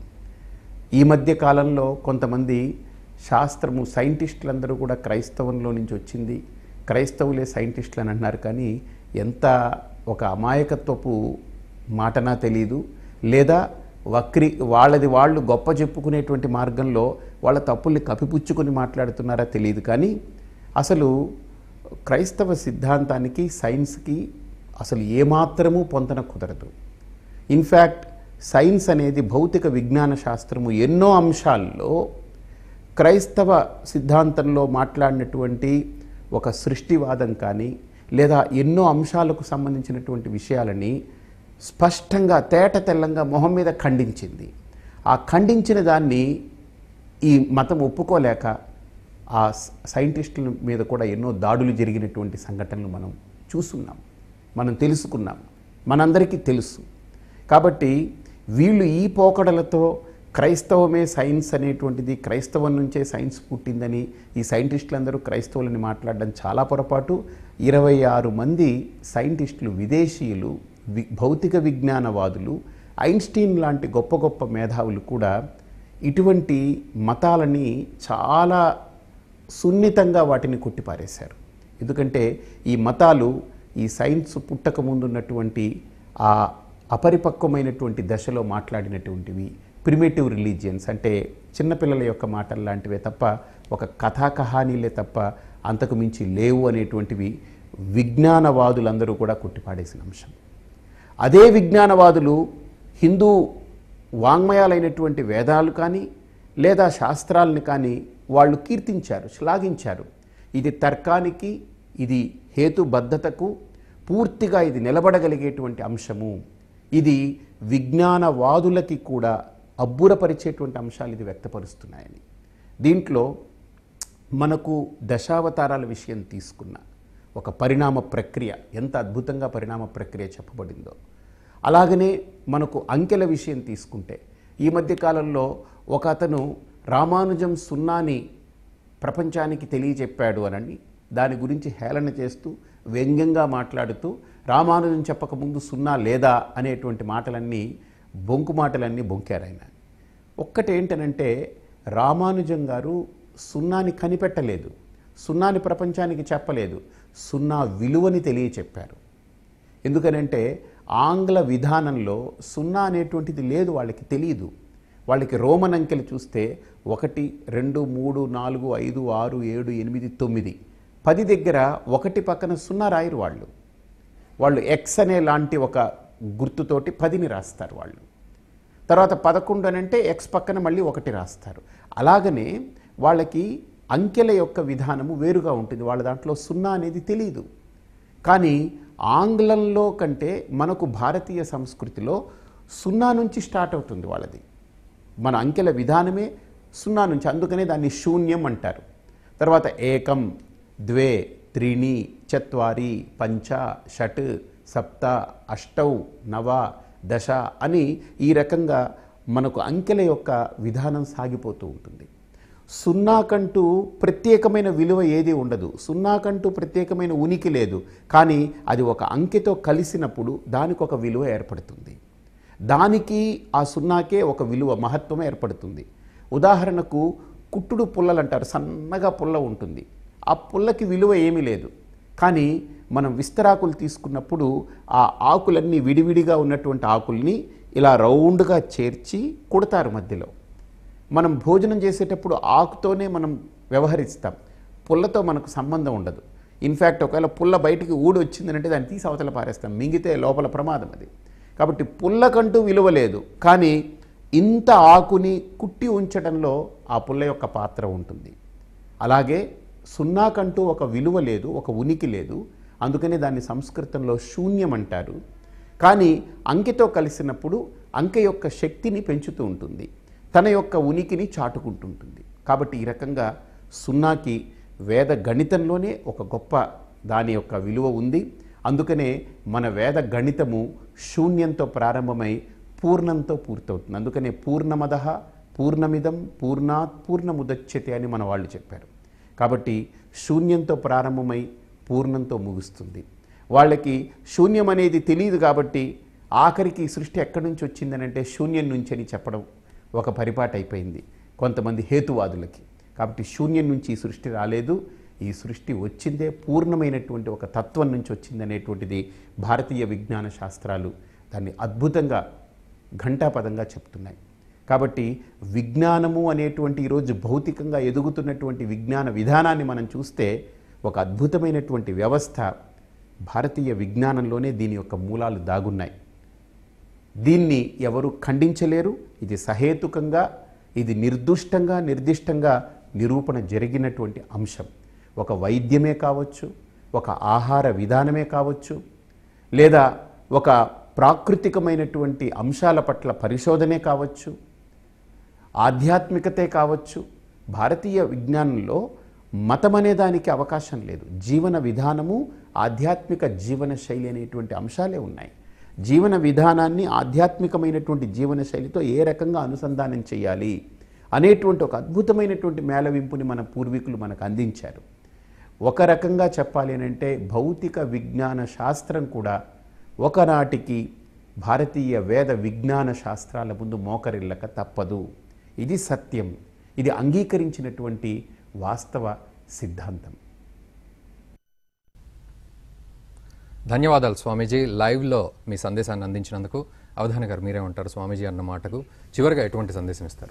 ఈ మధ్య కాలంలో కొంతమంది శాస్త్రము సైంటిస్టులందరూ కూడా క్రైస్తవంలో నుంచి వచ్చింది క్రైస్తవులే సైంటిస్టులు అని అంటున్నారు కానీ ఎంత ఒక అమాయకత్వపు మాటనా తెలీదు లేదా వక్రి వాళ్ళది వాళ్ళు గొప్ప చెప్పుకునేటువంటి మార్గంలో వాళ్ళ తప్పుల్ని కప్పిపుచ్చుకొని మాట్లాడుతున్నారా తెలియదు కానీ అసలు క్రైస్తవ సిద్ధాంతానికి సైన్స్కి అసలు ఏమాత్రమూ పొంతన కుదరదు ఇన్ఫ్యాక్ట్ సైన్స్ అనేది భౌతిక విజ్ఞాన శాస్త్రము ఎన్నో అంశాల్లో క్రైస్తవ సిద్ధాంతంలో మాట్లాడినటువంటి ఒక సృష్టివాదం కానీ లేదా ఎన్నో అంశాలకు సంబంధించినటువంటి విషయాలని స్పష్టంగా తేట తెల్లంగా మొహం మీద ఖండించింది ఆ ఖండించిన దాన్ని ఈ మతం ఒప్పుకోలేక ఆ స- సైంటిస్టుల మీద కూడా ఎన్నో దాడులు జరిగినటువంటి సంఘటనలు మనం చూస్తున్నాం మనం తెలుసుకున్నాం మనందరికీ తెలుసు కాబట్టి వీళ్ళు ఈ పోకడలతో క్రైస్తవమే సైన్స్ అనేటువంటిది క్రైస్తవం నుంచే సైన్స్ పుట్టిందని ఈ సైంటిస్టులందరూ క్రైస్తవులని మాట్లాడడం చాలా పొరపాటు ఇరవై ఆరు మంది సైంటిస్టులు విదేశీయులు వి భౌతిక విజ్ఞానవాదులు ఐన్స్టీన్ లాంటి గొప్ప గొప్ప మేధావులు కూడా ఇటువంటి మతాలని చాలా సున్నితంగా వాటిని కొట్టిపారేశారు ఎందుకంటే ఈ మతాలు ఈ సైన్స్ పుట్టక ముందున్నటువంటి ఆ అపరిపక్వమైనటువంటి దశలో మాట్లాడినటువంటివి ప్రిమేటివ్ రిలీజియన్స్ అంటే చిన్నపిల్లల యొక్క మాటలు లాంటివే తప్ప ఒక కథా కహానీలే తప్ప అంతకు మించి లేవు అనేటువంటివి విజ్ఞానవాదులందరూ కూడా కొట్టిపాడేసిన అంశం అదే విజ్ఞానవాదులు హిందూ వాంగ్మయాలైనటువంటి వేదాలు కానీ లేదా శాస్త్రాలను కానీ వాళ్ళు కీర్తించారు శ్లాఘించారు ఇది తర్కానికి ఇది హేతుబద్ధతకు పూర్తిగా ఇది నిలబడగలిగేటువంటి అంశము ఇది విజ్ఞానవాదులకి కూడా అబ్బురపరిచేటువంటి అంశాలు ఇది వ్యక్తపరుస్తున్నాయని దీంట్లో మనకు దశావతారాల విషయం తీసుకున్న ఒక పరిణామ ప్రక్రియ ఎంత అద్భుతంగా పరిణామ ప్రక్రియ చెప్పబడిందో అలాగనే మనకు అంకెల విషయం తీసుకుంటే ఈ మధ్య కాలంలో ఒక అతను రామానుజం సున్నాని ప్రపంచానికి తెలియజెప్పాడు అనని దాని గురించి హేళన చేస్తూ వ్యంగ్యంగా మాట్లాడుతూ రామానుజం చెప్పకముందు సున్నా లేదా అనేటువంటి మాటలన్నీ బొంకు మాటలన్నీ బొంకారు ఆయన ఒక్కటేంటనంటే రామానుజం గారు సున్నాని కనిపెట్టలేదు సున్నాని ప్రపంచానికి చెప్పలేదు సున్నా విలువని తెలియచెప్పారు ఎందుకనంటే ఆంగ్ల విధానంలో సున్నా అనేటువంటిది లేదు వాళ్ళకి తెలియదు వాళ్ళకి రోమన్ అంకెలు చూస్తే ఒకటి రెండు మూడు నాలుగు ఐదు ఆరు ఏడు ఎనిమిది తొమ్మిది పది దగ్గర ఒకటి పక్కన సున్నా రాయరు వాళ్ళు వాళ్ళు ఎక్స్ అనే లాంటి ఒక గుర్తుతోటి పదిని రాస్తారు వాళ్ళు తర్వాత పదకొండు అని అంటే ఎక్స్ పక్కన మళ్ళీ ఒకటి రాస్తారు అలాగనే వాళ్ళకి అంకెల యొక్క విధానము వేరుగా ఉంటుంది వాళ్ళ దాంట్లో సున్నా అనేది తెలియదు కానీ ఆంగ్లంలో కంటే మనకు భారతీయ సంస్కృతిలో సున్నా నుంచి స్టార్ట్ అవుతుంది వాళ్ళది మన అంకెల విధానమే సున్నా నుంచి అందుకనే దాన్ని శూన్యం అంటారు తర్వాత ఏకం ద్వే త్రీణి చత్వారి పంచ షట్ సప్త అష్టౌ నవ దశ అని ఈ రకంగా మనకు అంకెల యొక్క విధానం సాగిపోతూ ఉంటుంది సున్నాకంటూ ప్రత్యేకమైన విలువ ఏది ఉండదు సున్నాకంటూ ప్రత్యేకమైన ఉనికి లేదు కానీ అది ఒక అంకెతో కలిసినప్పుడు దానికి ఒక విలువ ఏర్పడుతుంది దానికి ఆ సున్నాకే ఒక విలువ మహత్వం ఏర్పడుతుంది ఉదాహరణకు కుట్టుడు పుల్లలు అంటారు సన్నగా పుల్ల ఉంటుంది ఆ పుల్లకి విలువ ఏమీ లేదు కానీ మనం విస్తరాకులు తీసుకున్నప్పుడు ఆ ఆకులన్నీ విడివిడిగా ఉన్నటువంటి ఆకుల్ని ఇలా రౌండ్గా చేర్చి కుడతారు మధ్యలో మనం భోజనం చేసేటప్పుడు ఆకుతోనే మనం వ్యవహరిస్తాం పుల్లతో మనకు సంబంధం ఉండదు ఇన్ఫ్యాక్ట్ ఒకవేళ పుల్ల బయటికి ఊడి వచ్చిందంటే దాన్ని తీసి అవతల పారేస్తాం మింగితే లోపల ప్రమాదం అది కాబట్టి పుల్లకంటూ విలువ లేదు కానీ ఇంత ఆకుని కుట్టి ఉంచడంలో ఆ పుల్ల యొక్క పాత్ర ఉంటుంది అలాగే సున్నాకంటూ ఒక విలువ లేదు ఒక ఉనికి లేదు అందుకనే దాన్ని సంస్కృతంలో శూన్యం అంటారు కానీ అంకెతో కలిసినప్పుడు అంకె యొక్క శక్తిని పెంచుతూ ఉంటుంది తన యొక్క ఉనికిని చాటుకుంటుంటుంది కాబట్టి ఈ రకంగా సున్నాకి వేద గణితంలోనే ఒక గొప్ప దాని యొక్క విలువ ఉంది అందుకనే మన వేద గణితము శూన్యంతో ప్రారంభమై పూర్ణంతో పూర్తవుతుంది అందుకనే పూర్ణమద పూర్ణమిదం పూర్ణాత్ పూర్ణముదచ్యతే అని మన వాళ్ళు చెప్పారు కాబట్టి శూన్యంతో ప్రారంభమై పూర్ణంతో ముగుస్తుంది వాళ్ళకి శూన్యం అనేది తెలియదు కాబట్టి ఆఖరికి ఈ సృష్టి ఎక్కడి నుంచి వచ్చిందనంటే శూన్యం నుంచి అని చెప్పడం ఒక పరిపాటి అయిపోయింది కొంతమంది హేతువాదులకి కాబట్టి శూన్యం నుంచి ఈ సృష్టి రాలేదు ఈ సృష్టి వచ్చిందే పూర్ణమైనటువంటి ఒక తత్వం నుంచి వచ్చిందనేటువంటిది భారతీయ విజ్ఞాన శాస్త్రాలు దాన్ని అద్భుతంగా ఘంటాపదంగా చెప్తున్నాయి కాబట్టి విజ్ఞానము అనేటువంటి ఈరోజు భౌతికంగా ఎదుగుతున్నటువంటి విజ్ఞాన విధానాన్ని మనం చూస్తే ఒక అద్భుతమైనటువంటి వ్యవస్థ భారతీయ విజ్ఞానంలోనే దీని యొక్క మూలాలు దాగున్నాయి దీన్ని ఎవరు ఖండించలేరు ఇది సహేతుకంగా ఇది నిర్దుష్టంగా నిర్దిష్టంగా నిరూపణ జరిగినటువంటి అంశం ఒక వైద్యమే కావచ్చు ఒక ఆహార విధానమే కావచ్చు లేదా ఒక ప్రాకృతికమైనటువంటి అంశాల పట్ల పరిశోధనే కావచ్చు ఆధ్యాత్మికతే కావచ్చు భారతీయ విజ్ఞానంలో మతం అనే దానికి అవకాశం లేదు జీవన విధానము ఆధ్యాత్మిక జీవన శైలి అనేటువంటి అంశాలే ఉన్నాయి జీవన విధానాన్ని ఆధ్యాత్మికమైనటువంటి జీవన శైలితో ఏ రకంగా అనుసంధానం చేయాలి అనేటువంటి ఒక అద్భుతమైనటువంటి మేళవింపుని మన పూర్వీకులు మనకు అందించారు ఒక రకంగా చెప్పాలి అని అంటే భౌతిక విజ్ఞాన శాస్త్రం కూడా ఒకనాటికి భారతీయ వేద విజ్ఞాన శాస్త్రాల ముందు మోకరిల్లక తప్పదు ఇది సత్యం ఇది అంగీకరించినటువంటి వాస్తవ సిద్ధాంతం ధన్యవాదాలు స్వామీజీ లైవ్లో మీ సందేశాన్ని అందించినందుకు అవధాన గారు మీరేమంటారు స్వామీజీ అన్న మాటకు చివరిగా ఎటువంటి సందేశం ఇస్తారు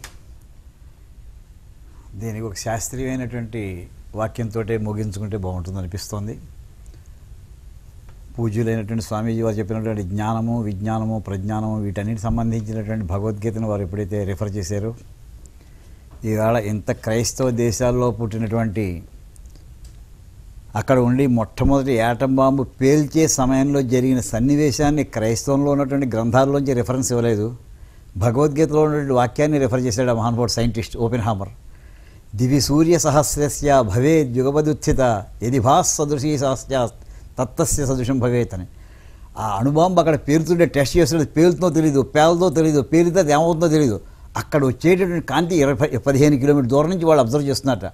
దీనికి ఒక శాస్త్రీయమైనటువంటి వాక్యంతో ముగించుకుంటే బాగుంటుంది అనిపిస్తోంది పూజ్యులైనటువంటి స్వామీజీ వారు చెప్పినటువంటి జ్ఞానము విజ్ఞానము ప్రజ్ఞానము వీటన్నిటి సంబంధించినటువంటి భగవద్గీతను వారు ఎప్పుడైతే రిఫర్ చేశారో ఈవేళ ఇంత క్రైస్తవ దేశాల్లో పుట్టినటువంటి అక్కడ ఉండి మొట్టమొదటి యాటం బాంబు పేల్చే సమయంలో జరిగిన సన్నివేశాన్ని క్రైస్తవంలో ఉన్నటువంటి గ్రంథాల్లోంచి రిఫరెన్స్ ఇవ్వలేదు భగవద్గీతలో ఉన్నటువంటి వాక్యాన్ని రిఫర్ చేశాడు ఆ మహానుభావుడు సైంటిస్ట్ ఓపెన్ హామర్ దివి సూర్య సహస్రస్య భవేద్ యుగపదుత్థిత యది భాస్ సదృశీ సహస్య తత్తస్య సదృశం భవేత్ అని ఆ అణుబాంబు అక్కడ పేరుతుంటే టెస్ట్ చేస్తుంటే పేలుతుందో తెలియదు పేలతో తెలియదు పేలితే అది ఏమవుతుందో తెలియదు అక్కడ వచ్చేటటువంటి కాంతి ఇరవై పదిహేను కిలోమీటర్ దూరం నుంచి వాళ్ళు అబ్జర్వ్ చేస్తున్నట్ట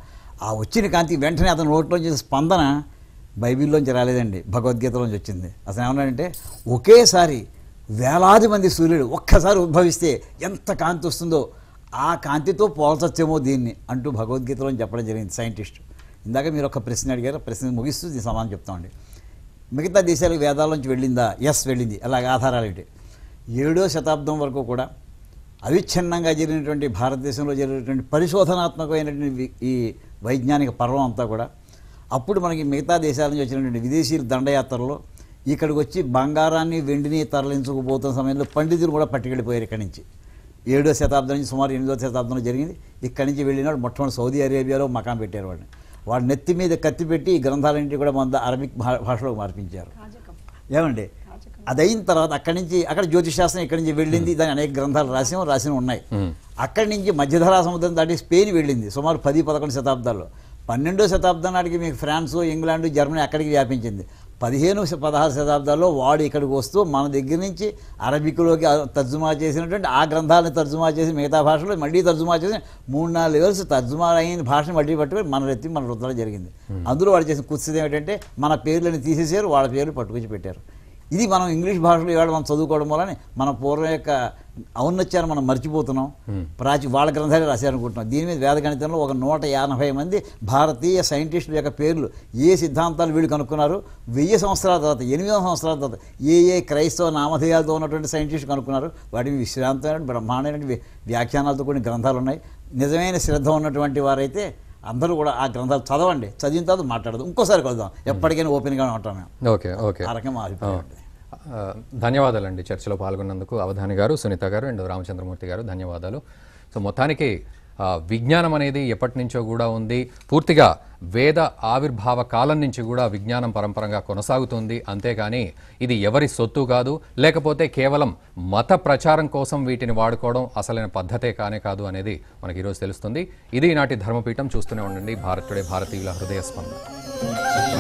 ఆ వచ్చిన కాంతి వెంటనే అతని నోట్లోంచి స్పందన బైబిల్లోంచి రాలేదండి భగవద్గీతలోంచి వచ్చింది అసలు ఏమన్నాడంటే ఒకేసారి వేలాది మంది సూర్యుడు ఒక్కసారి ఉద్భవిస్తే ఎంత కాంతి వస్తుందో ఆ కాంతితో పోల్చొచ్చేమో దీన్ని అంటూ భగవద్గీతలో చెప్పడం జరిగింది సైంటిస్ట్ ఇందాక మీరు ఒక ప్రశ్న అడిగారు ఆ ప్రశ్న ముగిస్తూ దీని సమాధానం చెప్తామండి మిగతా దేశాలకు వేదాల్లోంచి వెళ్ళిందా ఎస్ వెళ్ళింది అలాగే ఆధారాలు ఏంటి ఏడో శతాబ్దం వరకు కూడా అవిచ్ఛిన్నంగా జరిగినటువంటి భారతదేశంలో జరిగినటువంటి పరిశోధనాత్మకమైనటువంటి వి- ఈ వైజ్ఞానిక పర్వం అంతా కూడా అప్పుడు మనకి మిగతా దేశాల నుంచి వచ్చినటువంటి విదేశీయుల దండయాత్రలో ఇక్కడికి వచ్చి బంగారాన్ని వెండిని తరలించుకుపోతున్న సమయంలో పండితులు కూడా పట్టుకెళ్ళిపోయారు ఇక్కడి నుంచి ఏడో శతాబ్దం నుంచి సుమారు ఎనిమిదో శతాబ్దంలో జరిగింది ఇక్కడి నుంచి వెళ్ళినాడు మొట్టమొదటి సౌదీ అరేబియాలో మకాం పెట్టారు వాడిని వాడు నెత్తి మీద కత్తి పెట్టి ఈ గ్రంథాలన్నింటి కూడా మన అరబిక్ భా- భాషలోకి మార్పించారు ఏమండి అది అయిన తర్వాత అక్కడి నుంచి అక్కడ జ్యోతిశాస్త్రం ఇక్కడి నుంచి వెళ్ళింది దాని అనేక గ్రంథాలు రాసిన రాసిన ఉన్నాయి అక్కడి నుంచి మధ్యధరా సముద్రం దాటి స్పెయిన్ వెళ్ళింది సుమారు పది పదకొండు శతాబ్దాల్లో పన్నెండో శతాబ్దం నాటికి మీకు ఫ్రాన్స్ ఇంగ్లాండ్ జర్మనీ అక్కడికి వ్యాపించింది పదిహేను శ- పదహారు శతాబ్దాల్లో వాడు ఇక్కడికి వస్తూ మన దగ్గర నుంచి అరబిక్లోకి ఆ తర్జుమా చేసినటువంటి ఆ గ్రంథాలను తర్జుమా చేసి మిగతా భాషలో మళ్ళీ తర్జుమా చేసి మూడు నాలుగు లెవెల్స్ తర్జుమా అయిన భాషను మళ్ళీ పట్టుకొని మన రెత్తి మన రుద్దడం జరిగింది అందులో వాడు చేసిన కుత్సిది ఏమిటంటే మన పేర్లను తీసేసారు వాళ్ళ పేర్లు పట్టుకొచ్చి పెట్టారు ఇది మనం ఇంగ్లీష్ భాషలో ఇవాళ మనం చదువుకోవడం వల్లనే మన పూర్వం యొక్క ఔన్నత్యాన్ని మనం మర్చిపోతున్నాం ప్రాచి వాళ్ళ గ్రంథాలే రాశారనుకుంటున్నాం దీని మీద వేద గణితంలో ఒక నూట యానభై మంది భారతీయ సైంటిస్టుల యొక్క పేర్లు ఏ సిద్ధాంతాలు వీళ్ళు కనుక్కున్నారు వెయ్యి సంవత్సరాల తర్వాత ఎనిమిది సంవత్సరాల తర్వాత ఏ ఏ క్రైస్తవ నామధేయాలతో ఉన్నటువంటి సైంటిస్టులు కనుక్కున్నారు వాటికి విశ్రాంతమైన బ్రహ్మాండమైన వ్య- వ్యాఖ్యానాలతో కొన్ని గ్రంథాలు ఉన్నాయి నిజమైన శ్రద్ధ ఉన్నటువంటి వారైతే అందరూ కూడా ఆ గ్రంథాలు చదవండి చదివిన తర్వాత మాట్లాడదు ఇంకోసారి కలుద్దాం ఎప్పటికైనా ఓపెన్గా ఉంటాం మేము ఓకే ఓకే ఆ రకంగా మా అభిప్రాయం ఉంటుంది. ఆ, ధన్యవాదాలండి చర్చలో పాల్గొన్నందుకు అవధాని గారు సునీత గారు అండ్ రామచంద్రమూర్తి గారు ధన్యవాదాలు సో మొత్తానికి ఆ, విజ్ఞానం అనేది ఎప్పటి నుంచో కూడా ఉంది పూర్తిగా వేద ఆవిర్భావ కాలం నుంచి కూడా విజ్ఞానం పరంపరంగా కొనసాగుతుంది అంతేగాని ఇది ఎవరి సొత్తు కాదు లేకపోతే కేవలం మత ప్రచారం కోసం వీటిని వాడుకోవడం అసలైన పద్ధతే కానే కాదు అనేది మనకి ఈరోజు తెలుస్తుంది ఇది ఈనాటి ధర్మపీఠం చూస్తూనే ఉండండి భారతుడే భారతీయుల హృదయ స్పందన